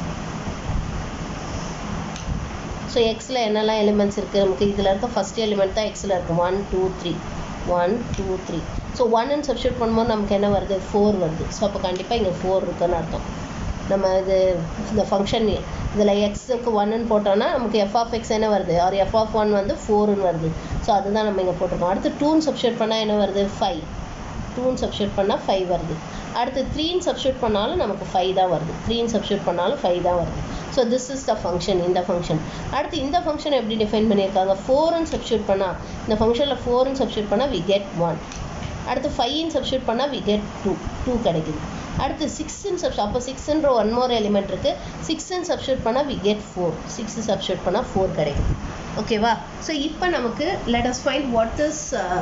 ஸோ எக்ஸில் என்னெல்லாம் எலிமெண்ட்ஸ் இருக்குது நமக்கு இதில் இருக்க ஃபஸ்ட் எலிமெண்ட் தான் எக்ஸில் இருக்குது one two three one two three so ஒன்னு சப்ஸ்டியூட் பண்ணும்போது நமக்கு என்ன வருது ஃபோர் வருது ஸோ அப்போ கண்டிப்பாக இங்கே ஃபோர் இருக்குன்னு அர்த்தம் நம்ம இது இந்த ஃபங்க்ஷன் இதில் எக்ஸுக்கு ஒன்னுன்னு போட்டோன்னா நமக்கு எஃப் ஆஃப் எக்ஸ் என்ன வருது ஆர் எஃப் ஆஃப் ஒன் வந்து ஃபோருன்னு வருது ஸோ அதுதான் நம்ம இங்கே போட்டிருக்கோம் அடுத்து டூன்னு சப்ஸ்டியூட் பண்ணால் என்ன வருது ஃபைவ் டூன்னு சப்ஸ்டியூட் பண்ணால் ஃபைவ் வருது அடுத்து த்ரீன்னு சப்ஸ்டியூட் பண்ணாலும் நமக்கு ஃபைவ் தான் வருது த்ரீன்னு சப்ஸ்டியூட் பண்ணாலும் ஃபைவ் தான் வருது so this is the function இந்த ஃபங்க்ஷன் அடுத்து இந்த ஃபங்க்ஷன் எப்படி டிஃபைன் பண்ணியிருக்காங்க ஃபோர்னு சப்ஸ்டியூட் பண்ணால் இந்த ஃபங்க்ஷனில் ஃபோர்னு சப்ஸ்டியூட் பண்ணால் வி கெட் ஒன் அடுத்து ஃபைவ்னு சப்ஸ்டியூட் பண்ணால் வி கெட் டூ டூ கிடைக்குது அடுத்து சிக்ஸ்ன்னு சப்ஸ் அப்போ சிக்ஸ்ன்ற ஒன் மோர் எலிமெண்ட் இருக்குது சிக்ஸ்ன்னு சப்ஸ்டியூட் பண்ணால் we get four six substitute பண்ணால் ஃபோர் கிடைக்குது ஓகேவா ஸோ இப்போ நமக்கு let us find what is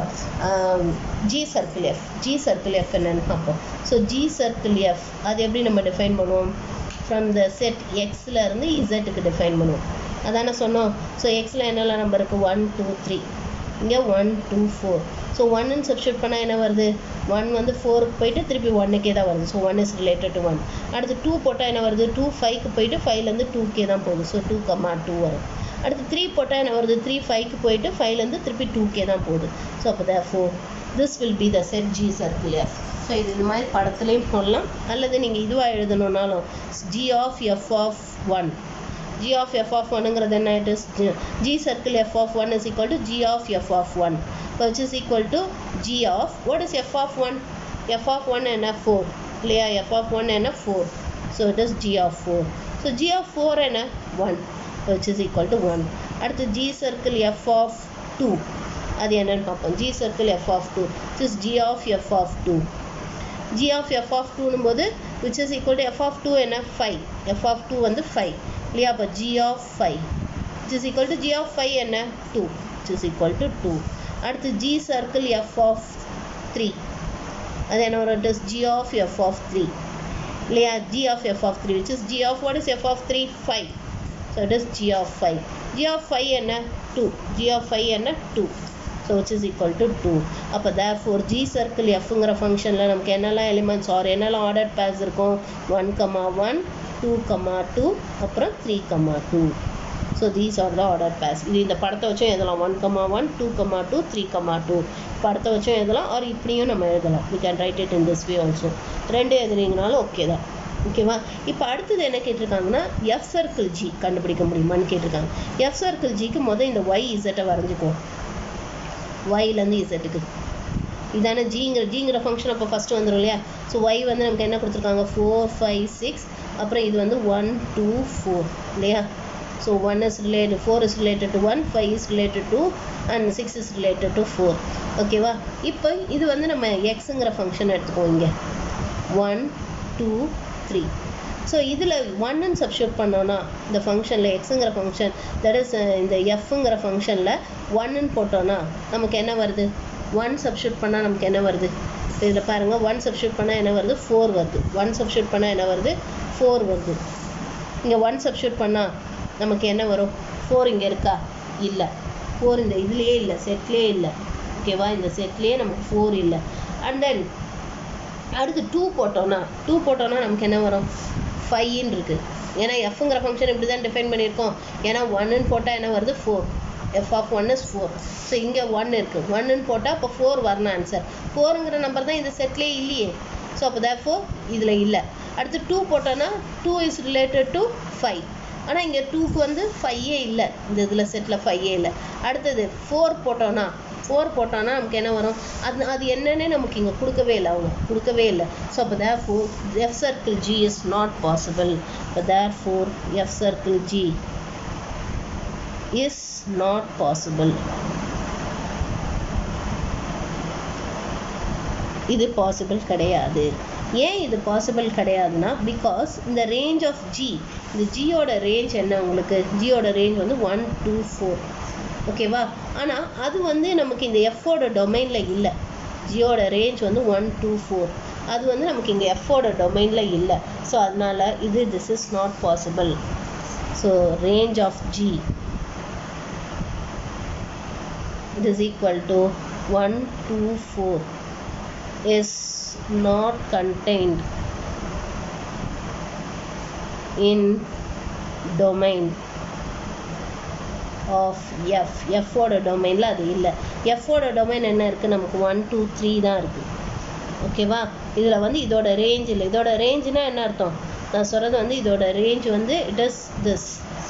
G circle F G circle F என்னன்னு பார்ப்போம் ஸோ ஜி சர்க்கிள் எஃப் அது எப்படி நம்ம டிஃபைன் பண்ணுவோம் ஃப்ரம் த செட் எக்ஸில் இருந்து இசட்டுக்கு டிஃபைன் பண்ணுவோம் அதானே சொன்னோம் ஸோ எக்ஸில் என்னெல்லாம் நம்பர் இருக்குது ஒன் டூ த்ரீ இங்கே ஒன் டூ ஃபோர் ஸோ ஒன்னு சப்ஸ்டியூட் பண்ணால் என்ன வருது ஒன் வந்து ஃபோருக்கு போயிட்டு திருப்பி ஒன்னுக்கே தான் வருது so one is related to one அடுத்து டூ போட்டால் என்ன வருது டூ ஃபைவ்க்கு போயிட்டு ஃபைவ்லேருந்து டூக்கே தான் போகுது ஸோ டூ கம்மா டூ வரும் அடுத்து த்ரீ போட்டால் என்ன வருது த்ரீ ஃபைவ்க்கு போயிட்டு ஃபைவ்லேருந்து திருப்பி டூக்கே தான் போகுது ஸோ அப்போ த therefore this will be the set G circle F so இது இந்த மாதிரி படத்துலையும் போடலாம் அல்லது நீங்கள் இதுவாக எழுதணுன்னாலும் G of F of one g of f of 1ங்கிறது என்ன it is g circle f of 1 is equal to g of f of 1 which is equal to g of what is f of 1 f of 1 என்ன 4 இல்லையா f of 1 என்ன 4 so it is g of 4 so g of 4 என்ன 1 which is equal to 1 அடுத்து g circle f of 2 அது என்னன்னு பார்ப்போம் g circle f of 2 which is g of f of 2 g of f of 2 போது which is equal to f of 2 என்ன 5 f of 2 வந்து 5 இல்லையா அப்போ g of 5 which is equal to g of 5 என்ன 2 which is equal to 2 அடுத்து g circle f of 3 அது என்ன வரும் it is g of f of 3 இல்லையா g of f of 3 which is g of what is f of 3 5 so it is g of 5 g of 5 என்ன 2 g of 5 என்ன 2 so which is equal to 2 அப்போ therefore g circle fங்கிற ஃபங்க்ஷனில் நமக்கு என்னெல்லாம் elements are என்னெல்லாம் order pairs இருக்கும் one comma one two comma two அப்புறம் three comma two so these are the order pairs இது இந்த படத்தை வச்சும் எழுதலாம் one comma one two comma two three comma two படத்தை வச்சும் எழுதலாம் ஆர் இப்படியும் நம்ம எழுதலாம் we can write it in this way also ரெண்டு எழுதுனீங்கனாலும் ஓகே தான் ஓகேவா இப்போ அடுத்தது என்ன கேட்டிருக்காங்கன்னா எஃப் சர்க்கிள் ஜி கண்டுபிடிக்க முடியுமான்னு கேட்டிருக்காங்க எஃப் சர்க்கிள் ஜிக்கு முதல் இந்த ஒய் இசட்டை வரைஞ்சிக்குவோம் ஒய்லேருந்து இசட்டுக்கு இதான ஜிங்கிற ஜிங்கிற ஃபங்க்ஷன் அப்போ ஃபஸ்ட்டு வந்துடும் இல்லையா ஸோ ஒய் வந்து நமக்கு என்ன கொடுத்துருக்காங்க ஃபோர் ஃபைவ் சிக்ஸ் அப்புறம் இது வந்து ஒன் டூ ஃபோர் இல்லையா so one is related four is related to one five is related to and six is related to four ஓகேவா இப்போ இது வந்து நம்ம எக்ஸுங்கிற ஃபங்க்ஷன் எடுத்துக்குவோம் இங்கே ஒன் டூ த்ரீ ஸோ இதில் ஒன்னு சப்ஸ்டியூட் பண்ணோன்னா இந்த ஃபங்க்ஷனில் எக்ஸுங்கிற ஃபங்க்ஷன் தட் இஸ் இந்த எஃப்ங்கிற ஃபங்க்ஷனில் ஒன்னு போட்டோன்னா நமக்கு என்ன வருது ஒன் சப்ஸ்டியூட் பண்ணால் நமக்கு என்ன வருது இதில் பாருங்கள் ஒன் சப்ஸ்டியூட் பண்ணால் என்ன வருது ஃபோர் வருது ஒன் சப்ஸ்டியூட் பண்ணால் என்ன வருது ஃபோர் வருது இங்கே ஒன் சப்ஸ்டியூட் பண்ணால் நமக்கு என்ன வரும் ஃபோர் இங்கே இருக்கா இல்லை ஃபோர் இந்த இதுலேயே இல்லை செட்லேயே இல்லை ஓகேவா இந்த செட்லேயே நமக்கு ஃபோர் இல்லை அண்ட் தென் அடுத்து டூ போட்டோன்னா டூ போட்டோன்னா நமக்கு என்ன வரும் ஃபைன்னு இருக்குது ஏன்னா எஃப்ங்கிற ஃபங்க்ஷன் இப்படி தான் டிஃபைன் பண்ணியிருக்கோம் ஏன்னா ஒன்னு போட்டால் என்ன வருது four F of one is four so இங்கே ஒன் இருக்குது ஒன்னு போட்டால் அப்போ ஃபோர் வரணும் ஆன்சர் ஃபோருங்கிற நம்பர் தான் இந்த செட்லேயே இல்லையே ஸோ அப்போ தான் ஃபோர் இதில் இல்லை அடுத்து டூ போட்டோன்னா two is related to five ஆனால் இங்கே டூக்கு வந்து ஃபையே இல்லை இந்த இதில் செட்டில் ஃபையே இல்லை அடுத்தது ஃபோர் போட்டோன்னா ஃபோர் போட்டோன்னா நமக்கு என்ன வரும் அது அது என்னன்னே நமக்கு இங்கே கொடுக்கவே இல்லை அவங்க கொடுக்கவே இல்லை ஸோ அப்போ therefore F circle G is not possible இப்போ therefore F circle G is not possible இது பாசிபிள் கிடையாது ஏன் இது பாசிபிள் கிடையாதுன்னா பிகாஸ் இந்த ரேஞ்ச் ஆஃப் ஜி இந்த ஜியோட ரேஞ்ச் என்ன உங்களுக்கு ஜியோட ரேஞ்ச் வந்து ஒன் டூ ஃபோர் ஓகேவா ஆனால் அது வந்து நமக்கு இந்த எஃப்போட டொமைனில் இல்லை ஜியோட ரேஞ்ச் வந்து ஒன் டூ ஃபோர் அது வந்து நமக்கு இங்கே எஃப்போட டொமைனில் இல்லை ஸோ அதனால் இது this is not possible so range of G it is equal to 1 2 4 is not contained in domain of f f ஓட டொமைனில் அது இல்லை f ஓட டொமைன் என்ன இருக்குது நமக்கு ஒன் டூ த்ரீ தான் இருக்குது ஓகேவா இதில் வந்து இதோட ரேஞ்ச் இல்லை இதோட ரேஞ்சுனா என்ன அர்த்தம் நான் சொல்கிறது வந்து இதோட ரேஞ்ச் வந்து இட் இஸ் திஸ்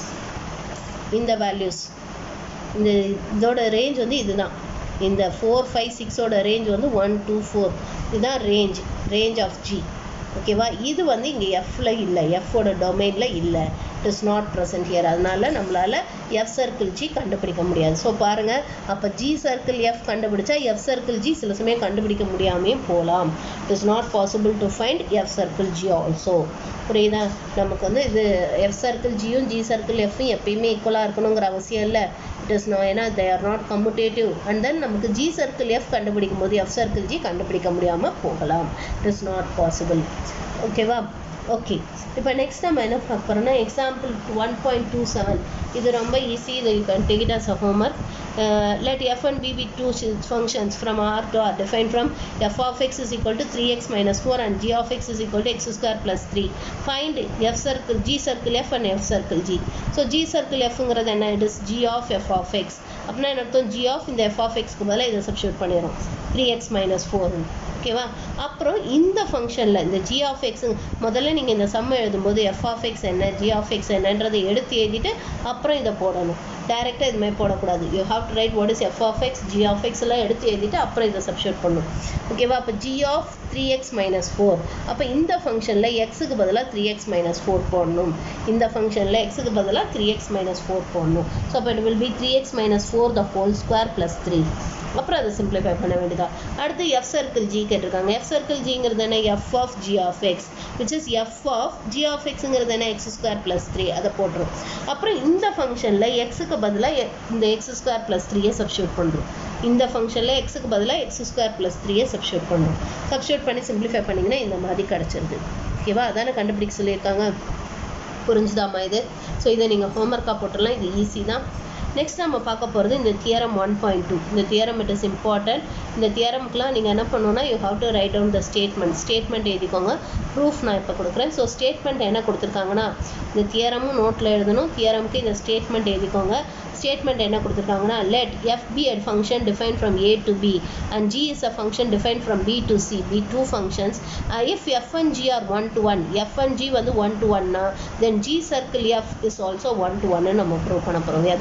இந்த வேல்யூஸ் இந்த இதோட ரேஞ்ச் வந்து இதுதான் இந்த ஃபோர் ஃபைவ் சிக்ஸோட ரேஞ்ச் வந்து ஒன் டூ ஃபோர் இதுதான் ரேஞ்ச் ரேஞ்ச் ஆஃப் ஜி ஓகேவா இது வந்து இங்கே எஃப்ல இல்லை எஃப்போட டொமைனில் இல்லை it is not present here அதனால நம்மளால் எஃப் சர்க்கிள் ஜி கண்டுபிடிக்க முடியாது ஸோ பாருங்கள் அப்போ ஜி சர்க்கிள் எஃப் கண்டுபிடிச்சா எஃப் சர்க்கிள் ஜி சில சமயம் கண்டுபிடிக்க முடியாமையும் போகலாம் it is not possible to find F circle G also புரியுதா நமக்கு வந்து இது எஃப் சர்க்கிள் ஜியும் ஜி சர்க்கிள் எஃப்பும் எப்பயுமே ஈக்குவலாக இருக்கணுங்கிற அவசியம் இல்லை இட் இஸ் நோ ஏன்னா they are not commutative and then நமக்கு ஜி சர்க்கிள் எஃப் கண்டுபிடிக்கும் போது எஃப் சர்க்கிள் ஜி கண்டுபிடிக்க முடியாமல் போகலாம் இட் இஸ் நாட் பாசிபிள் ஓகேவா ஓகே இப்போ நெக்ஸ்ட் நம்ம என்ன பார்க்க போகிறோம்னா example one point two seven இது ரொம்ப ஈஸி இது you can take it as a homework let f and b be two functions from r to r defined from f of x is equal to 3x minus 4 and g of x is equal to x square plus 3 find f circle g circle f and f circle g so g circle f ங்கிறது என்ன it is g of f of x அப்படின்னா என்ன அர்த்தம் g of இந்த f of x க்கு பதிலாக இதை substitute பண்ணிடும் 3x minus 4 ஓகேவா அப்புறம் இந்த ஃபங்க்ஷனில் இந்த ஜி ஆஃப் எக்ஸ் முதல்ல நீங்கள் இந்த சம் எழுதும்போது எஃப் ஆஃப் எக்ஸ் என்ன ஜி ஆஃப் எக்ஸ் என்னன்றதை எடுத்து எழுதிட்டு அப்புறம் இதை போடணும் டைரெக்டாக இதுமாதிரி போடக்கூடாது you have to write what is F of X G of X எல்லாம் எடுத்து எழுதிட்டு அப்புறம் இதை சப்ஸ்டியூட் பண்ணணும் ஓகேவா அப்போ G of three X minus four அப்போ இந்த ஃபங்க்ஷனில் எக்ஸுக்கு பதிலாக த்ரீ எக்ஸ் மைனஸ் ஃபோர் போடணும் இந்த ஃபங்க்ஷனில் எக்ஸுக்கு பதிலாக த்ரீ எக்ஸ் மைனஸ் ஃபோர் போடணும் ஸோ அப்போ it will be three X minus four the whole square plus three அப்புறம் அதை சிம்பிளிஃபை பண்ண வேண்டியதா அடுத்து எஃப் சர்க்கிள் ஜி கேட்டிருக்காங்க எஃப் சர்க்கிள் ஜிங்கிறது என்ன F of G of X which is F of G of எக்ஸுங்கிறது என்ன எக்ஸ் ஸ்கொயர் ப்ளஸ் த்ரீ அதை போட்டுரும் அப்புறம் இந்த ஃபங்க்ஷனில் எக்ஸுக்கு பதிலாக இந்த எக்ஸ் ஸ்கொயர் ப்ளஸ் த்ரீயை சப்ஸ்டியூட் பண்ணுறோம் இந்த ஃபங்க்ஷனில் எக்ஸுக்கு பதிலாக எக்ஸ் ஸ்கொயர் ப்ளஸ் த்ரீயை சப்ஸ்டியூட் பண்ணுறோம் சப்ஸ்டியூட் பண்ணி சிம்பிளிஃபை பண்ணிங்கன்னா இந்த மாதிரி கிடச்சிருது ஓகேவா அதானே கண்டுபிடிக்க சொல்லியிருக்காங்க புரிஞ்சுதாம்மா இது ஸோ இதை நீங்கள் ஹோம்ஒர்க்காக போட்டுடலாம் இது ஈஸி தான் நெக்ஸ்ட் நம்ம பார்க்க போகிறது இந்த தியரம் ஒன் பாயிண்ட் டூ இந்த தியரம் இட் இஸ் இம்பார்ட்டன்ட் இந்த தியரம்க்குலாம் நீங்கள் என்ன பண்ணணும்னா you have to write down the statement statement எழுதிக்கோங்க ப்ரூஃப் நான் இப்போ கொடுக்குறேன் ஸோ ஸ்டேட்மெண்ட் என்ன கொடுத்துருக்காங்கன்னா இந்த தியரமும் நோட்டில் எழுதணும் தியரமுக்கு இந்த ஸ்டேட்மெண்ட் எழுதிக்கோங்க ஸ்டேட்மெண்ட் என்ன கொடுத்துருக்காங்கன்னா let f be a function defined from a to b and g is a function defined from b to c be two functions uh, if f and g are one to one f and g வந்து one to one னா then g circle f is also one to one நம்ம prove பண்ண போகிறோம் we are going to prove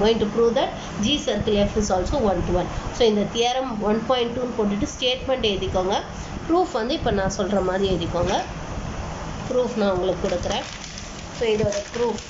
prove that G circle F is also one to one so இந்த theorem one point டூன்னு போட்டுட்டு statement எழுதிக்கோங்க proof வந்து இப்போ நான் சொல்கிற மாதிரி எழுதிக்கோங்க ப்ரூஃப் நான் உங்களுக்கு கொடுக்குறேன் ஸோ இதோட proof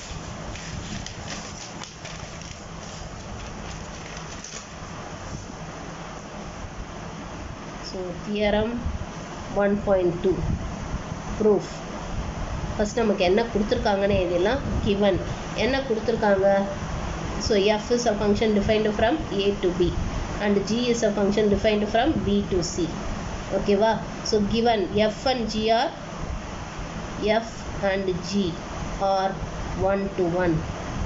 so theorem one point two proof first நமக்கு என்ன கொடுத்துருக்காங்கன்னு எழுதிடலாம் கிவன் என்ன கொடுத்துருக்காங்க so F is a function defined from A to B and G is a function defined from B to C ஓகேவா so given F and G are F and G are one to one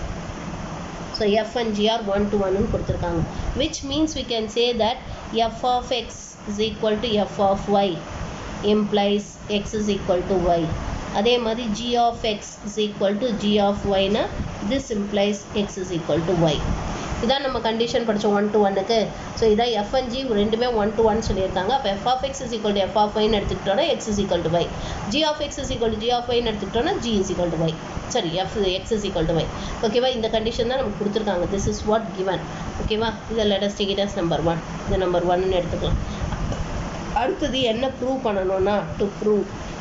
so F and G are one to ஒன்னு கொடுத்துருக்காங்க which means we can say that F of X is equal to F of Y implies X is equal to Y அதே மாதிரி G of X is equal to G of ஒய்னா this implies X is equal to Y இதான் நம்ம condition படித்தோம் one to ஒன்னுக்கு so இதான் F and G ரெண்டுமே one to one சொல்லியிருக்காங்க அப்போ F of X is equal to F of ஒய்னு எடுத்துக்கிட்டோன்னா X is equal to Y G of X is equal to G of ஒய்னு எடுத்துக்கிட்டோன்னா G is equal to Y சரி F X is equal to Y ஓகேவா இந்த condition தான் நமக்கு கொடுத்துருக்காங்க திஸ் இஸ் வாட் கிவன் ஓகேவா இதை let's take it as number one இது நம்பர் ஒன்னு எடுத்துக்கலாம் அடுத்தது என்ன ப்ரூவ் பண்ணணும்னா டு ப்ரூவ்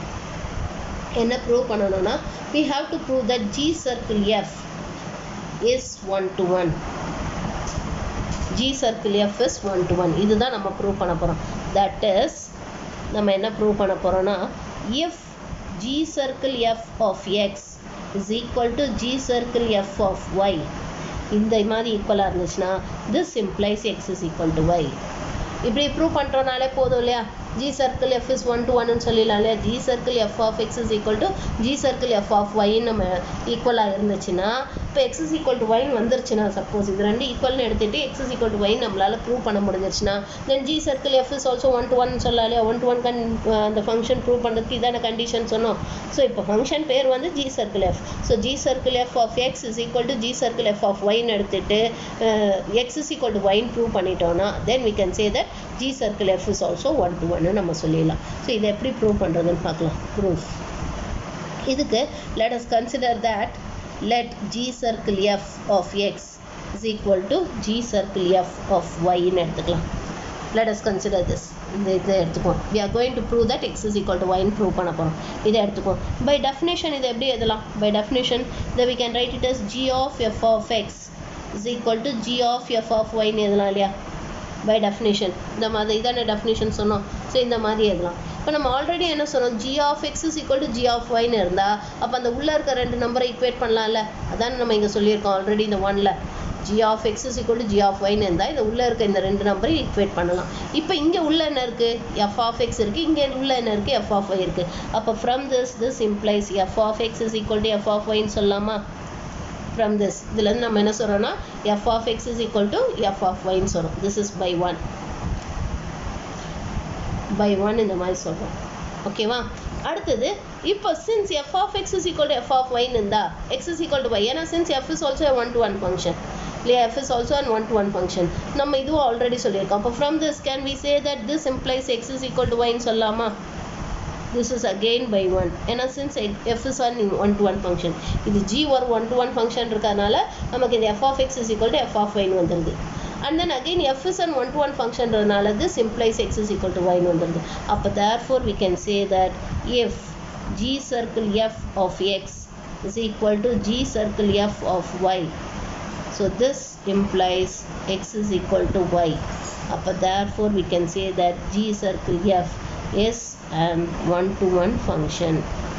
என்ன ப்ரூவ் பண்ணணும்னா we have to prove that G circle F is 1 to 1 G circle F is 1 to 1 இதுதான் நம்ம ப்ரூவ் பண்ண போகிறோம் that is நம்ம என்ன ப்ரூவ் பண்ண போகிறோம்னா if G circle F of X is equal to G circle F of Y இந்த மாதிரி ஈக்குவலாக இருந்துச்சுன்னா this implies X is equal to Y இப்படி ப்ரூவ் பண்ணுறோனாலே போதும் இல்லையா g circle F is one to ஒன்னு சொல்லிடலாம் இல்லையா g circle f of X is equal to g circle f of ஒய்ன்னு நம்ம ஈக்குவலாக இருந்துச்சுன்னா இப்போ எக்ஸ் இஸ் ஈக்குவல் டு ஒய்னு வந்துருச்சுன்னா சப்போஸ் இது ரெண்டு ஈக்குவல்னு எடுத்துகிட்டு x is equal to y நம்மளால் ப்ரூவ் பண்ண முடிஞ்சிருச்சுன்னா then g circle F is also one to one சொல்லலாம் இல்லையா ஒன் டு ஒன் கன் அந்த ஃபங்க்ஷன் ப்ரூவ் பண்ணுறதுக்கு இதான கண்டிஷன் சொன்னோம் ஸோ இப்போ ஃபங்க்ஷன் பேர் வந்து g circle F so g circle f of X is equal to g circle f of ஒய்னு எடுத்துட்டு எக்ஸ் இஸ் ஈக்குவல் டு ஒய்னு ப்ரூவ் பண்ணிட்டோம்னா then we can say that G circle F is also one to ஒன்னு நம்ம சொல்லிடலாம் so இதை எப்படி prove பண்ணுறதுன்னு பார்க்கலாம் ப்ரூஃப் இதுக்கு let us consider that let g circle f of x is equal to g circle f of y ன்னு எடுத்துக்கலாம் let us consider this இந்த இதை எடுத்துக்குவோம் we are going to prove that x is equal to y ன்னு prove பண்ண போகிறோம் இதை எடுத்துக்குவோம் by definition இதை எப்படி எழுதலாம் by definition then we can write it as g of f of x is equal to g of f of y ன்னு எழுதலாம் இல்லையா பை டெஃபினேஷன் இந்த மாதிரி இதான டெஃபினேஷன் சொன்னோம் ஸோ இந்த மாதிரி எழுதலாம் இப்போ நம்ம ஆல்ரெடி என்ன சொன்னோம் g of X is equal to G of ஒய்னு இருந்தால் அப்போ அந்த உள்ளே இருக்க ரெண்டு நம்பரை ஈக்குவேட் பண்ணலாம்ல அதானே நம்ம இங்கே சொல்லியிருக்கோம் ஆல்ரெடி இந்த ஒனில் g of X is equal to G of ஒய்னு இருந்தால் இந்த உள்ளே இருக்க இந்த ரெண்டு நம்பரை ஈக்குவேட் பண்ணலாம் இப்போ இங்கே உள்ள என்ன இருக்குது எஃப் ஆஃப் எக்ஸ் இருக்குது இங்கே உள்ள என்ன இருக்குது எஃப் ஆஃப் ஒய் இருக்குது அப்போ from this this implies f of X is equal to F of ஒய்னு சொல்லலாமா from this இதுலேருந்து நம்ம என்ன சொல்கிறோம்னா f of x is equal to f of y ன்னு சொல்கிறோம் this is by 1 by 1 இந்த மாதிரி சொல்கிறோம் ஓகேவா அடுத்தது இப்போ since f of x is equal to f of y ன்னு இருந்தா x is equal to y ஏன்னா since f is also a one to one function இல்லையா f is also an one to one function நம்ம இதுவும் already சொல்லியிருக்கோம் அப்போ from this can we say that this implies x is equal to y ன்னு சொல்லலாமா this is again by 1 ஏன்னா since f is an one to one function இது g ஒரு one to one function இருக்கறனால நமக்கு இந்த f of x is equal to f of y ன்னு வந்துருது and then again f is an one to one function ன்றனால this implies x is equal to y ன்னு வந்துருது அப்போ therefore we can say that if g circle f of x is equal to g circle f of y so this implies x is equal to y அப்போ therefore we can say that g circle f is an one-to-one function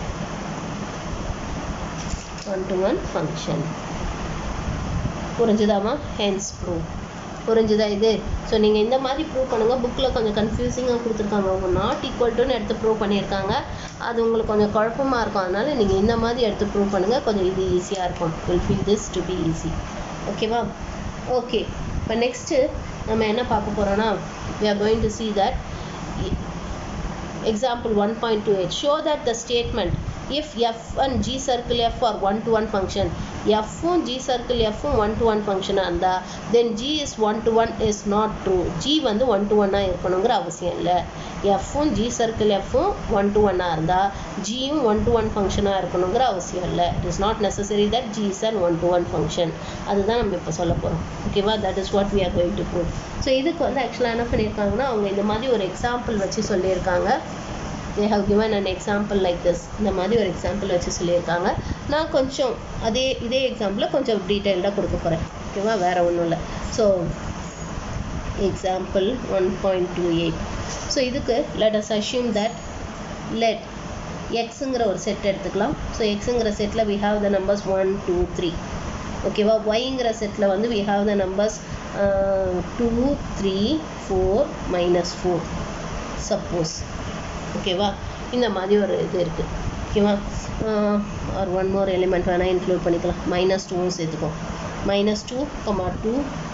one-to-one function புரிஞ்சுதாமா hence prove புரிஞ்சுதா இது so நீங்கள் இந்த மாதிரி prove பண்ணுங்கள் புக்கில் கொஞ்சம் கன்ஃபியூசிங்காக கொடுத்துருக்காங்க அவங்க நாட் ஈக்குவல் டுன்னு எடுத்து ப்ரூவ் பண்ணியிருக்காங்க அது உங்களுக்கு கொஞ்சம் குழப்பமாக இருக்கும் அதனால் நீங்கள் இந்த மாதிரி எடுத்து ப்ரூவ் பண்ணுங்கள் கொஞ்சம் இது ஈஸியாக இருக்கும் will feel this to be easy ஓகேவா ஓகே இப்போ நெக்ஸ்ட்டு நம்ம என்ன பார்க்க போகிறோன்னா we are going to see that example 1.28 show that the statement if f and g circle f are one to one function f um g circle f um one to one function இருந்தா then g is one to one is not true g வந்து one to one இருக்கணுங்கிற அவசியம் இல்லை f um g circle f um one to one இருந்தா g um one to one function இருக்கணுங்கிற அவசியம் இல்லை it is not necessary that g is an one to one function அதுதான் நம்ம இப்போ சொல்ல போகிறோம் ஓகேவா that is what we are going to prove so இதுக்கு வந்து ஆக்சுவலாக என்ன பண்ணியிருக்காங்கன்னா அவங்க இந்த மாதிரி ஒரு எக்ஸாம்பிள் வச்சு சொல்லியிருக்காங்க they have given an example like this இந்த மாதிரி ஒரு எக்ஸாம்பிள் வச்சு சொல்லியிருக்காங்க நான் கொஞ்சம் அதே இதே எக்ஸாம்பிளை கொஞ்சம் டீட்டெயில்டாக கொடுக்க போகிறேன் ஓகேவா வேறு ஒன்றும் இல்லை so example one point two eight so இதுக்கு let us assume that let எக்ஸுங்கிற ஒரு செட் எடுத்துக்கலாம் ஸோ எக்ஸுங்கிற செட்டில் we have the numbers one two three ஓகேவா ஒய்ங்கிற செட்டில் வந்து we have the numbers two three four minus four suppose ஓகேவா இந்த மாதிரி ஒரு இது இருக்குது ஓகேவா ஆர் ஒன் மோர் எலிமெண்ட் வேணால் இன்க்ளூட் பண்ணிக்கலாம் மைனஸ் டூவும் சேர்த்துக்கோ minus two comma two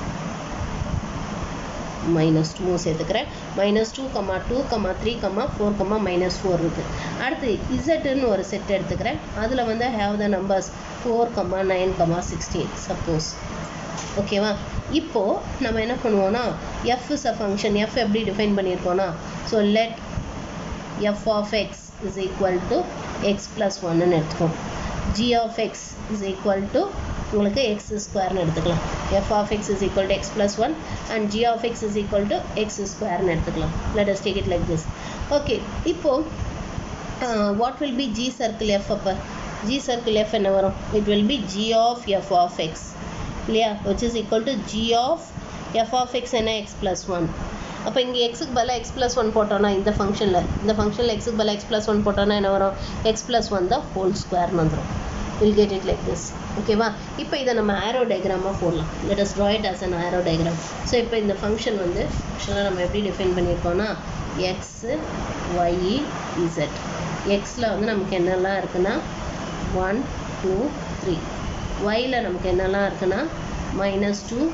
minus டூவும் சேர்த்துக்கிறேன் minus two comma two comma three comma four comma minus four இருக்குது அடுத்து இசட்டுன்னு ஒரு செட் எடுத்துக்கிறேன் அதில் வந்து have the numbers four comma nine comma sixteen suppose ஓகேவா இப்போது நம்ம என்ன பண்ணுவோம்னா f is a function f எப்படி டிஃபைன் பண்ணியிருக்கோன்னா so let f of X is equal to x plus ஒன்னு எடுத்துக்கோம் g of X is equal to உங்களுக்கு எக்ஸ் ஸ்கொயர்னு எடுத்துக்கலாம் f of X is equal to x plus one and g of X is equal to x ஸ்கொயர்னு எடுத்துக்கலாம் let us take it like this okay இப்போது what will be g circle f அப்போ G circle f என்ன வரும் it will be g of F of x இல்லையா which is equal to G of F of X என்ன x plus one அப்போ இங்கே எக்ஸுக்கு பதிலாக எக்ஸ் ப்ளஸ் ஒன் போட்டோன்னா இந்த ஃபங்க்ஷனில் இந்த ஃபங்க்ஷனில் எக்ஸுக்கு பதிலாக எக்ஸ் ப்ளஸ் ஒன் போட்டோன்னா என்ன வரும் எக்ஸ் ப்ளஸ் ஒன் தான் ஹோல் ஸ்கொயர்னு வந்துடும் will get it like this ஓகேவா இப்போ இதை நம்ம ஆரோ டயக்ராமாக போடலாம் let us draw it as an arrow diagram so இப்போ இந்த ஃபங்க்ஷன் வந்து ஆக்சுவலாக நம்ம எப்படி டிஃபைன் பண்ணியிருக்கோம்னா எக்ஸு ஒய் இசட் எக்ஸில் வந்து நமக்கு என்னெல்லாம் இருக்குன்னா ஒன் டூ த்ரீ ஒயில் நமக்கு என்னெல்லாம் இருக்குன்னா minus two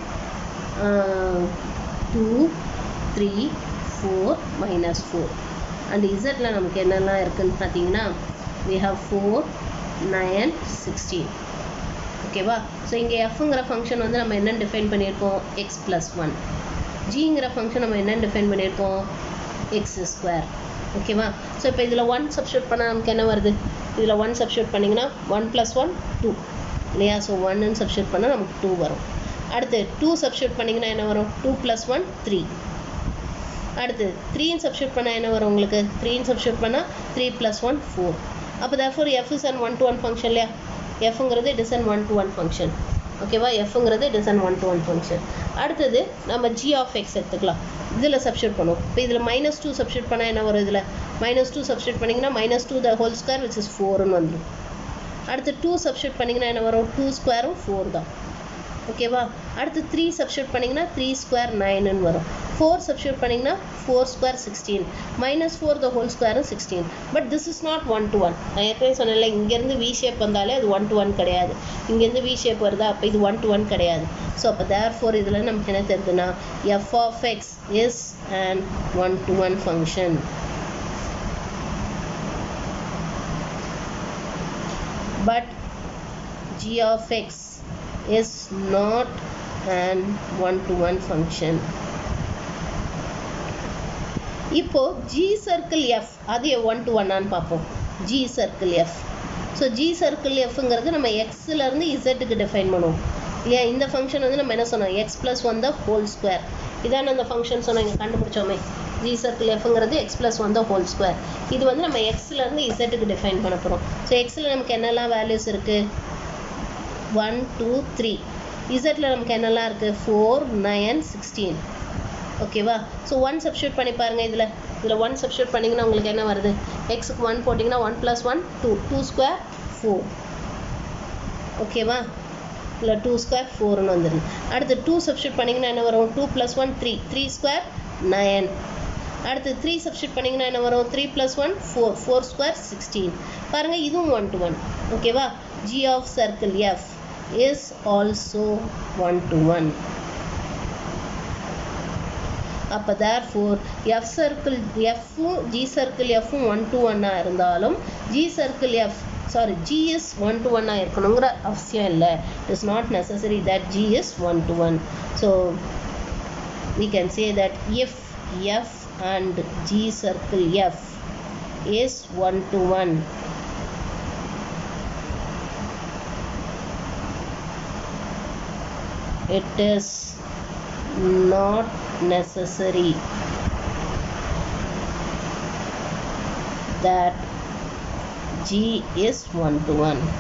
two three four minus four and இசட்டில் நமக்கு என்னெல்லாம் இருக்குன்னு பார்த்தீங்கன்னா we have four nine sixteen ஓகேவா ஸோ இங்கே எஃப்ங்கிற ஃபங்க்ஷன் வந்து நம்ம என்னென்னு டிஃபைன் பண்ணியிருக்கோம் எக்ஸ் ப்ளஸ் ஒன் ஜிங்கிற ஃபங்க்ஷன் நம்ம என்னென்னு டிஃபைன் பண்ணியிருக்கோம் எக்ஸ் ஸ்கொயர் ஓகேவா ஸோ இப்போ இதில் ஒன் சப்ஸ்டியூட் பண்ணால் நமக்கு என்ன வருது இதில் ஒன் சப்ஸ்டியூட் பண்ணிங்கன்னா ஒன் ப்ளஸ் ஒன் டூ இல்லையா ஸோ ஒன்னு சப்ஸ்டியூட் பண்ணால் நமக்கு டூ வரும் அடுத்து டூ சப்ஸ்டியூட் பண்ணிங்கன்னா என்ன வரும் டூ ப்ளஸ் ஒன் த்ரீ அடுத்து த்ரீன்னு சப்ஸ்டியூட் பண்ணால் என்ன வரும் உங்களுக்கு த்ரீன்னு சப்ஸ்டியூட் பண்ணால் த்ரீ ப்ளஸ் ஒன் ஃபோர் அப்போ therefore f is an one to one function இல்லையா எஃப்ங்கிறது it is an one to one function ஓகேவா எஃப்ங்கிறது it is an one to one function அடுத்தது நம்ம ஜி ஆஃப் எக்ஸ் எடுத்துக்கலாம் இதில் சப்ஸ்டியூட் பண்ணுவோம் இப்போ இதில் மைனஸ் டூ சப்ஸ்டியூட் பண்ணால் என்ன வரும் இதில் மைனஸ் டூ சப்ஸ்டியூட் பண்ணிங்கன்னா minus two the whole square which is ஃபோர்னு வந்துடும் அடுத்து டூ சப்ஸ்டியூட் பண்ணிங்கன்னா என்ன வரும் டூ ஸ்கொயரும் ஃபோர் தான் ஓகேவா அடுத்து த்ரீ சப்ஸ்டியூட் பண்ணிங்கன்னா த்ரீ ஸ்கொயர் நைனுன்னு வரும் ஃபோர் சப்ஸ்டியூட் பண்ணிங்கன்னா four square sixteen minus four the whole ஸ்கொயரும் sixteen but this is not one to one நான் ஏற்கனவே சொன்னேன்ல இங்கேருந்து வி ஷேப் வந்தாலே அது ஒன் டு ஒன் கிடையாது இங்கேருந்து வி ஷேப் வருதா அப்போ இது ஒன் டு ஒன் கிடையாது ஸோ அப்போ தேர் ஃபோர் இதில் நமக்கு என்ன தெரியுதுன்னா f of X is and one to one function but g of x is not an one-to-one function இப்போ g circle f அது ஒன் டு ஒன்னான்னு பார்ப்போம் g circle f so g circle fங்கிறது நம்ம எக்ஸ்ல இருந்து இசட்டுக்கு டிஃபைன் பண்ணுவோம் இல்லையா இந்த ஃபங்க்ஷன் வந்து நம்ம என்ன சொன்னோம் x plus one the whole square இதான அந்த ஃபங்க்ஷன் சொன்னோம் இங்கே கண்டுபிடிச்சோமே ஜி சர்க்கிள் எஃப்ங்கிறது x plus one the whole square இது வந்து நம்ம எக்ஸ்லேருந்து இசட்டுக்கு டிஃபைன் பண்ண போகிறோம் ஸோ எக்ஸில் நமக்கு என்னெல்லாம் வேல்யூஸ் இருக்குது ஒன் டூ த்ரீ இசட்டில் நமக்கு என்னெல்லாம் இருக்குது ஃபோர் நயன் சிக்ஸ்டீன் ஓகேவா ஸோ ஒன் சப்ஸ்டியூட் பண்ணி பாருங்கள் இதில் இதில் ஒன் சப்ஸ்டியூட் பண்ணிங்கன்னா உங்களுக்கு என்ன வருது எக்ஸுக்கு ஒன் போட்டிங்கன்னா one plus one two two square four ஓகேவா இல்லை டூ ஸ்கொயர் ஃபோர்னு வந்துடுது அடுத்து டூ சப்ஸ்டியூட் பண்ணிங்கன்னா என்ன வரும் two plus one three three square nine அடுத்து த்ரீ சப்ஸ்டியூட் பண்ணிங்கன்னா என்ன வரும் three plus one four four square sixteen பாருங்கள் இதுவும் ஒன் டு ஒன் ஓகேவா g of circle F is also one to one அப்போ தேர் ஃபோர் எஃப் சர்க்கிள் எஃப்பும் g circle எஃப்பும் ஒன் டு ஒன்னாக இருந்தாலும் g circle f sorry g is one to ஒன்னாக இருக்கணுங்கிற அவசியம் இல்லை it's not necessary that g is one to one so we can say that if f and g circle f is 1 to 1 it is not necessary that g is 1 to 1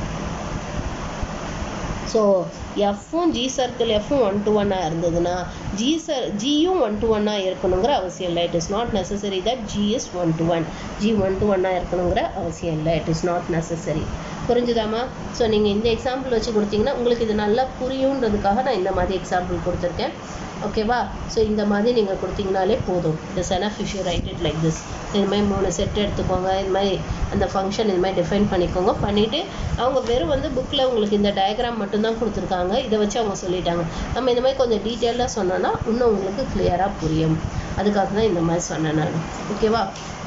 so எஃப்பும் g circle எஃப்பும் one to ஒன்னாக இருந்ததுன்னா g sir ஜியும் one to ஒன்னாக இருக்கணுங்கிற அவசியம் இல்லை it is not necessary that g is one to one g one to ஒன்னாக இருக்கணுங்கிற அவசியம் இல்லை இட் இஸ் நாட் நெசசரி புரிஞ்சுதாம்மா ஸோ நீங்கள் இந்த எக்ஸாம்பிள் வச்சு கொடுத்தீங்கன்னா உங்களுக்கு இது நல்லா புரியுன்றதுக்காக நான் இந்த மாதிரி எக்ஸாம்பிள் கொடுத்துருக்கேன் ஓகேவா ஸோ இந்த மாதிரி நீங்கள் கொடுத்தீங்கனாலே போதும் it's enough if you write it like this இது மாதிரி மூணு செட் எடுத்துக்கோங்க இது மாதிரி அந்த ஃபங்க்ஷன் இது மாதிரி டிஃபைன் பண்ணிக்கோங்க பண்ணிவிட்டு அவங்க வெறும் வந்து புக்கில் உங்களுக்கு இந்த டயக்ராம் மட்டும்தான் கொடுத்துருக்காங்க இதை வச்சு அவங்க சொல்லிட்டாங்க நம்ம இந்த மாதிரி கொஞ்சம் டீட்டெயிலாக சொன்னோன்னா இன்னும் உங்களுக்கு கிளியராக புரியும் அதுக்காக தான் இந்த மாதிரி சொன்னேன் நான் ஓகேவா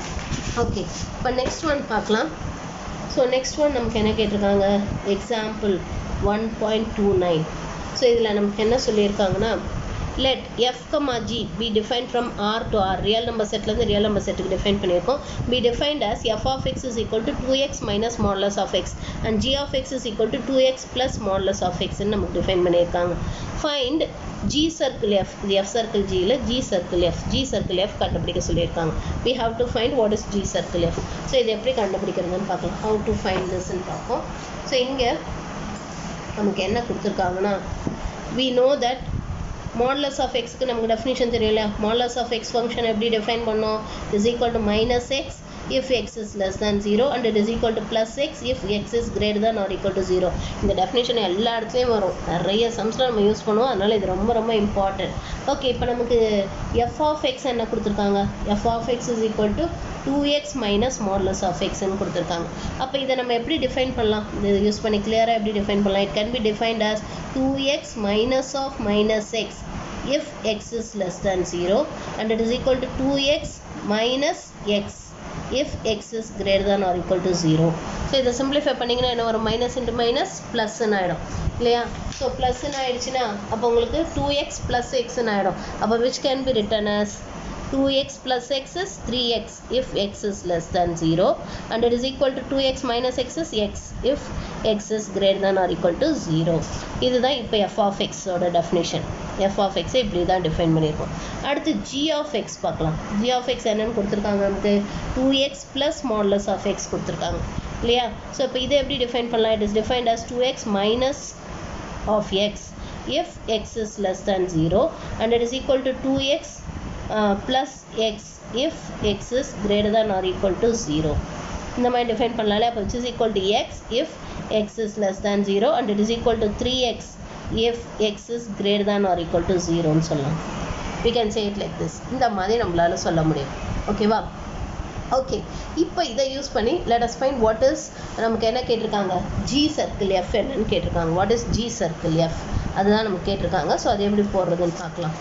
ஓகே இப்போ நெக்ஸ்ட் ஒன் பார்க்கலாம் ஸோ நெக்ஸ்ட் ஒன் நமக்கு என்ன கேட்டிருக்காங்க example one point two nine so இதில் நமக்கு என்ன சொல்லியிருக்காங்கன்னா let f comma g be defined from r to r real number setலேருந்து real number செட்டுக்கு define பண்ணியிருக்கோம் be defined as f of x is equal to 2x minus modulus of x and g of x is equal to 2x plus modulus of x ன்னு நமக்கு define பண்ணியிருக்காங்க find g circle f இது f circle g ல g circle f g circle f கண்டுபிடிக்க சொல்லியிருக்காங்க we have to find what is g circle f so இது எப்படி கண்டுபிடிக்கிறதுன்னு பார்க்கலாம் how to find this ன்னு பார்ப்போம் ஸோ இங்கே நமக்கு என்ன கொடுத்துருக்காங்கன்னா we know that modulus of எக்ஸ்க்கு நமக்கு டெஃபினிஷன் தெரியல மாடலஸ் ஆஃப் எக்ஸ் ஃபங்க்ஷன் எப்படி டிஃபைன் பண்ணோம் is equal to minus x if x is less than zero and it is equal to plus x if x is greater than or equal to zero இந்த definition எல்லா இடத்துலையும் வரும் நிறைய சம்ஸில் நம்ம use பண்ணுவோம் அதனால் இது ரொம்ப ரொம்ப இம்பார்ட்டன்ட் ஓகே இப்போ நமக்கு எஃப் ஆஃப் எக்ஸ் என்ன கொடுத்துருக்காங்க f of X is equal to two x minus modulus of எக்ஸ்ன்னு கொடுத்துருக்காங்க அப்போ இதை நம்ம எப்படி டிஃபைன் பண்ணலாம் இது யூஸ் பண்ணி கிளியராக எப்படி டிஃபைன் பண்ணலாம் it can be defined as two x minus of minus x if x is less than 0 and it is equal to 2x minus x if x is greater than or equal to 0 so இதை simplify பண்ணிங்கன்னா என்ன வரும் minus into minus ப்ளஸ்ன்னு ஆகிடும் இல்லையா so ப்ளஸ்ன்னு ஆயிடுச்சுன்னா அப்போ உங்களுக்கு two X plus எக்ஸ்ன்னு ஆகிடும் அப்போ which can be written as 2x plus x is 3x if x is less than 0 and it is equal to 2x minus x is x if x is greater than or equal to 0 இதுதான் இப்போ f of x ஓட definition f of x இப்படி தான் define பண்ணியிருக்கோம் அடுத்து g of x பார்க்கலாம் g of x என்னன்னு கொடுத்துருக்காங்க நமக்கு 2x plus modulus of x கொடுத்துருக்காங்க இல்லையா ஸோ இப்போ இதை எப்படி டிஃபைன் பண்ணலாம் it is defined as 2x minus of x if x is less than 0 and it is equal to 2x uh, plus x if x is greater than or equal to 0 இந்த மாதிரி define பண்ணலாம்ல அப்போ which is equal to x if x is less than 0 and it is equal to 3x if x is greater than or equal to 0 ன்னு சொல்லலாம் we can say it like this இந்த மாதிரி நம்மளால சொல்ல முடியும் ஓகேவா ஓகே இப்போ இதை யூஸ் பண்ணி let us find what is நமக்கு என்ன கேட்டிருக்காங்க g circle f என்னன்னு கேட்டிருக்காங்க what is g circle f அதுதான் நமக்கு கேட்டிருக்காங்க ஸோ அது எப்படி போடுறதுன்னு பார்க்கலாம்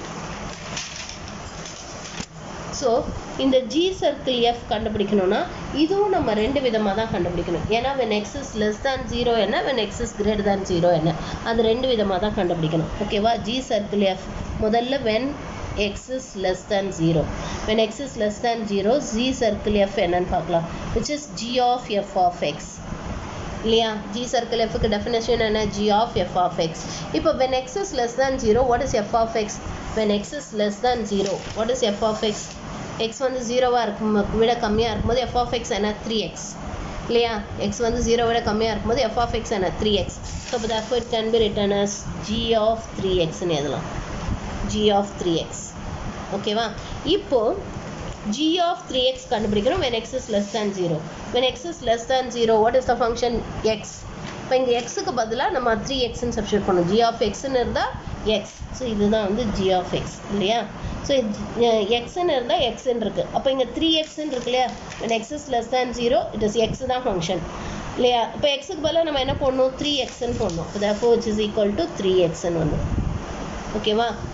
ஸோ இந்த ஜி சர்க்கிள் எஃப் கண்டுபிடிக்கணும்னா இதுவும் நம்ம ரெண்டு விதமாக தான் கண்டுபிடிக்கணும் ஏன்னா when x is less than zero என்ன when x is greater than zero என்ன அது ரெண்டு விதமாக தான் கண்டுபிடிக்கணும் ஓகேவா ஜி சர்க்கிள் எஃப் முதல்ல when x is less than zero when x is less than zero g circle F என்னன்னு பார்க்கலாம் which is g of F of x இல்லையா ஜி சர்க்கிள் எஃப்க்கு டெஃபினேஷன் என்ன G of F of x இப்போ when x is less than zero what is F of x when x is less than zero what is F of x x வந்து ஜீரோவாக இருக்கும் விட கம்மியாக இருக்கும்போது f of X என்ன three x இல்லையா x வந்து ஜீரோ விட கம்மியாக இருக்கும்போது எஃப் ஆஃப் எக்ஸ் என்ன த்ரீ எக்ஸ் ஸோ இப்போ thus it can be written as g of three எக்ஸ்னு எழுதலாம் ஜி ஆஃப் த்ரீ எக்ஸ் ஓகேவா இப்போது g of 3x கண்டுபிடிக்கிறோம் when x is less than 0 when x is less than 0 what is the function x இப்போ இங்கே எக்ஸுக்கு பதிலாக நம்ம த்ரீ எக்ஸ்ன்னு சப்ஸ்டியூட் பண்ணணும் ஜி ஆஃப் எக்ஸ்ன்னு இருந்தால் எக்ஸ் ஸோ இதுதான் வந்து ஜி ஆஃப் எக்ஸ் இல்லையா ஸோ எக்ஸ்ன்னு இருந்தால் எக்ஸ்ன்னு இருக்குது அப்போ இங்கே த்ரீ எக்ஸ்ன்னு இருக்கு இல்லையா when x is less than 0 it is x தான் ஃபங்க்ஷன் இல்லையா இப்போ எக்ஸுக்கு பதிலாக நம்ம என்ன பண்ணணும் த்ரீ எக்ஸ்ன்னு போடணும் இப்போ therefore which is equal to three எக்ஸ்ன்னு வந்து ஓகேவா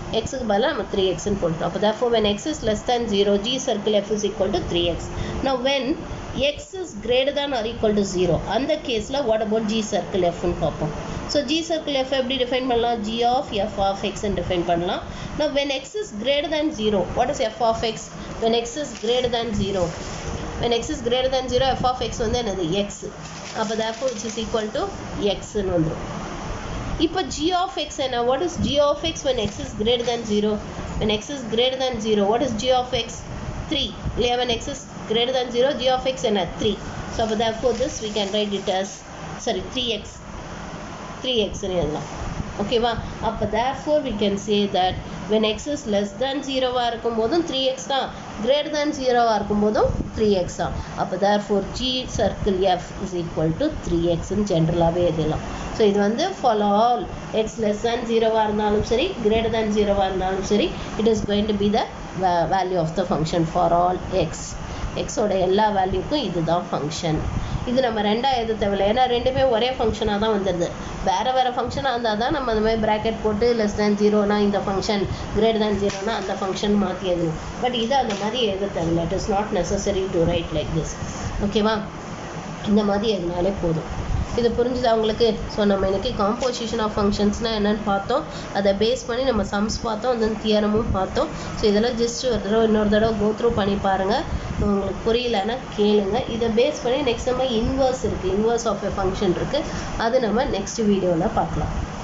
எக்ஸுக்கு பதிலாக நம்ம த்ரீ எக்ஸ்ன்னு போட்டுட்டோம் அப்போ therefore when x is less than 0 g circle f is equal to 3x now when x is greater than or equal to 0 அந்த கேஸில் what about g circle f ன்னு பார்ப்போம் ஸோ g circle f எப்படி define பண்ணலாம் g of f of x ன்னு define பண்ணலாம் now when x is greater than 0 what is f of x when x is greater than 0 when x is greater than 0 f of x வந்து என்னது x அப்போ therefore which is equal to x ன்னு வந்துடும் இப்போ g of x என்ன what is g of x when x is greater than 0 when x is greater than 0 what is g of x 3 இல்லையா when x is greater than 0 g of x என்ன 3 so அப்போ therefore this we can write it as sorry 3x 3x ன்னு எழுதலாம் ஓகேவா அப்போ therefore we can say that when x is less than 0 இருக்கும் போதும் 3x தான் greater than 0 இருக்கும் போதும் 3x தான் அப்போ therefore g circle f is equal to 3x ன்னு ஜென்ரலாகவே எழுதலாம் ஸோ இது வந்து for all x less than 0 இருந்தாலும் சரி greater than 0 இருந்தாலும் சரி it is going to be the va- value of the function for all x எக்ஸோட எல்லா வேல்யூக்கும் இதுதான் ஃபங்க்ஷன் இது நம்ம ரெண்டா எழுத தேவையில்லை ஏன்னா ரெண்டுமே ஒரே ஃபங்க்ஷனாக தான் வந்துடுது வேறு வேறு ஃபங்க்ஷனாக இருந்தால் தான் நம்ம அந்த மாதிரி ப்ராக்கெட் போட்டு லெஸ் தேன் ஜீரோனா இந்த ஃபங்க்ஷன் கிரேட்டர் தேன் ஜீரோனா அந்த ஃபங்க்ஷன் மாற்றி எழுதணும் பட் இது அந்த மாதிரி எழுத தேவையில்லை it is not necessary to write like this ஓகேவா இந்த மாதிரி எழுதினாலே போதும் இது புரிஞ்சுதா உங்களுக்கு ஸோ நம்ம இன்னைக்கு காம்போசிஷன் ஆஃப் ஃபங்க்ஷன்ஸ்னால் என்னன்னு பார்த்தோம் அதை பேஸ் பண்ணி நம்ம சம்ஸ் பார்த்தோம் தென் தியரமும் பார்த்தோம் ஸோ இதெல்லாம் ஜஸ்ட் ஒரு தடவை இன்னொரு தடவை கோ த்ரூ பண்ணி பாருங்கள் உங்களுக்கு புரியலன்னா கேளுங்க இதை பேஸ் பண்ணி நெக்ஸ்ட் நம்ம இன்வர்ஸ் இருக்குது இன்வர்ஸ் ஆஃப் எ ஃபங்க்ஷன் இருக்குது அது நம்ம நெக்ஸ்ட் வீடியோவில் பார்க்கலாம்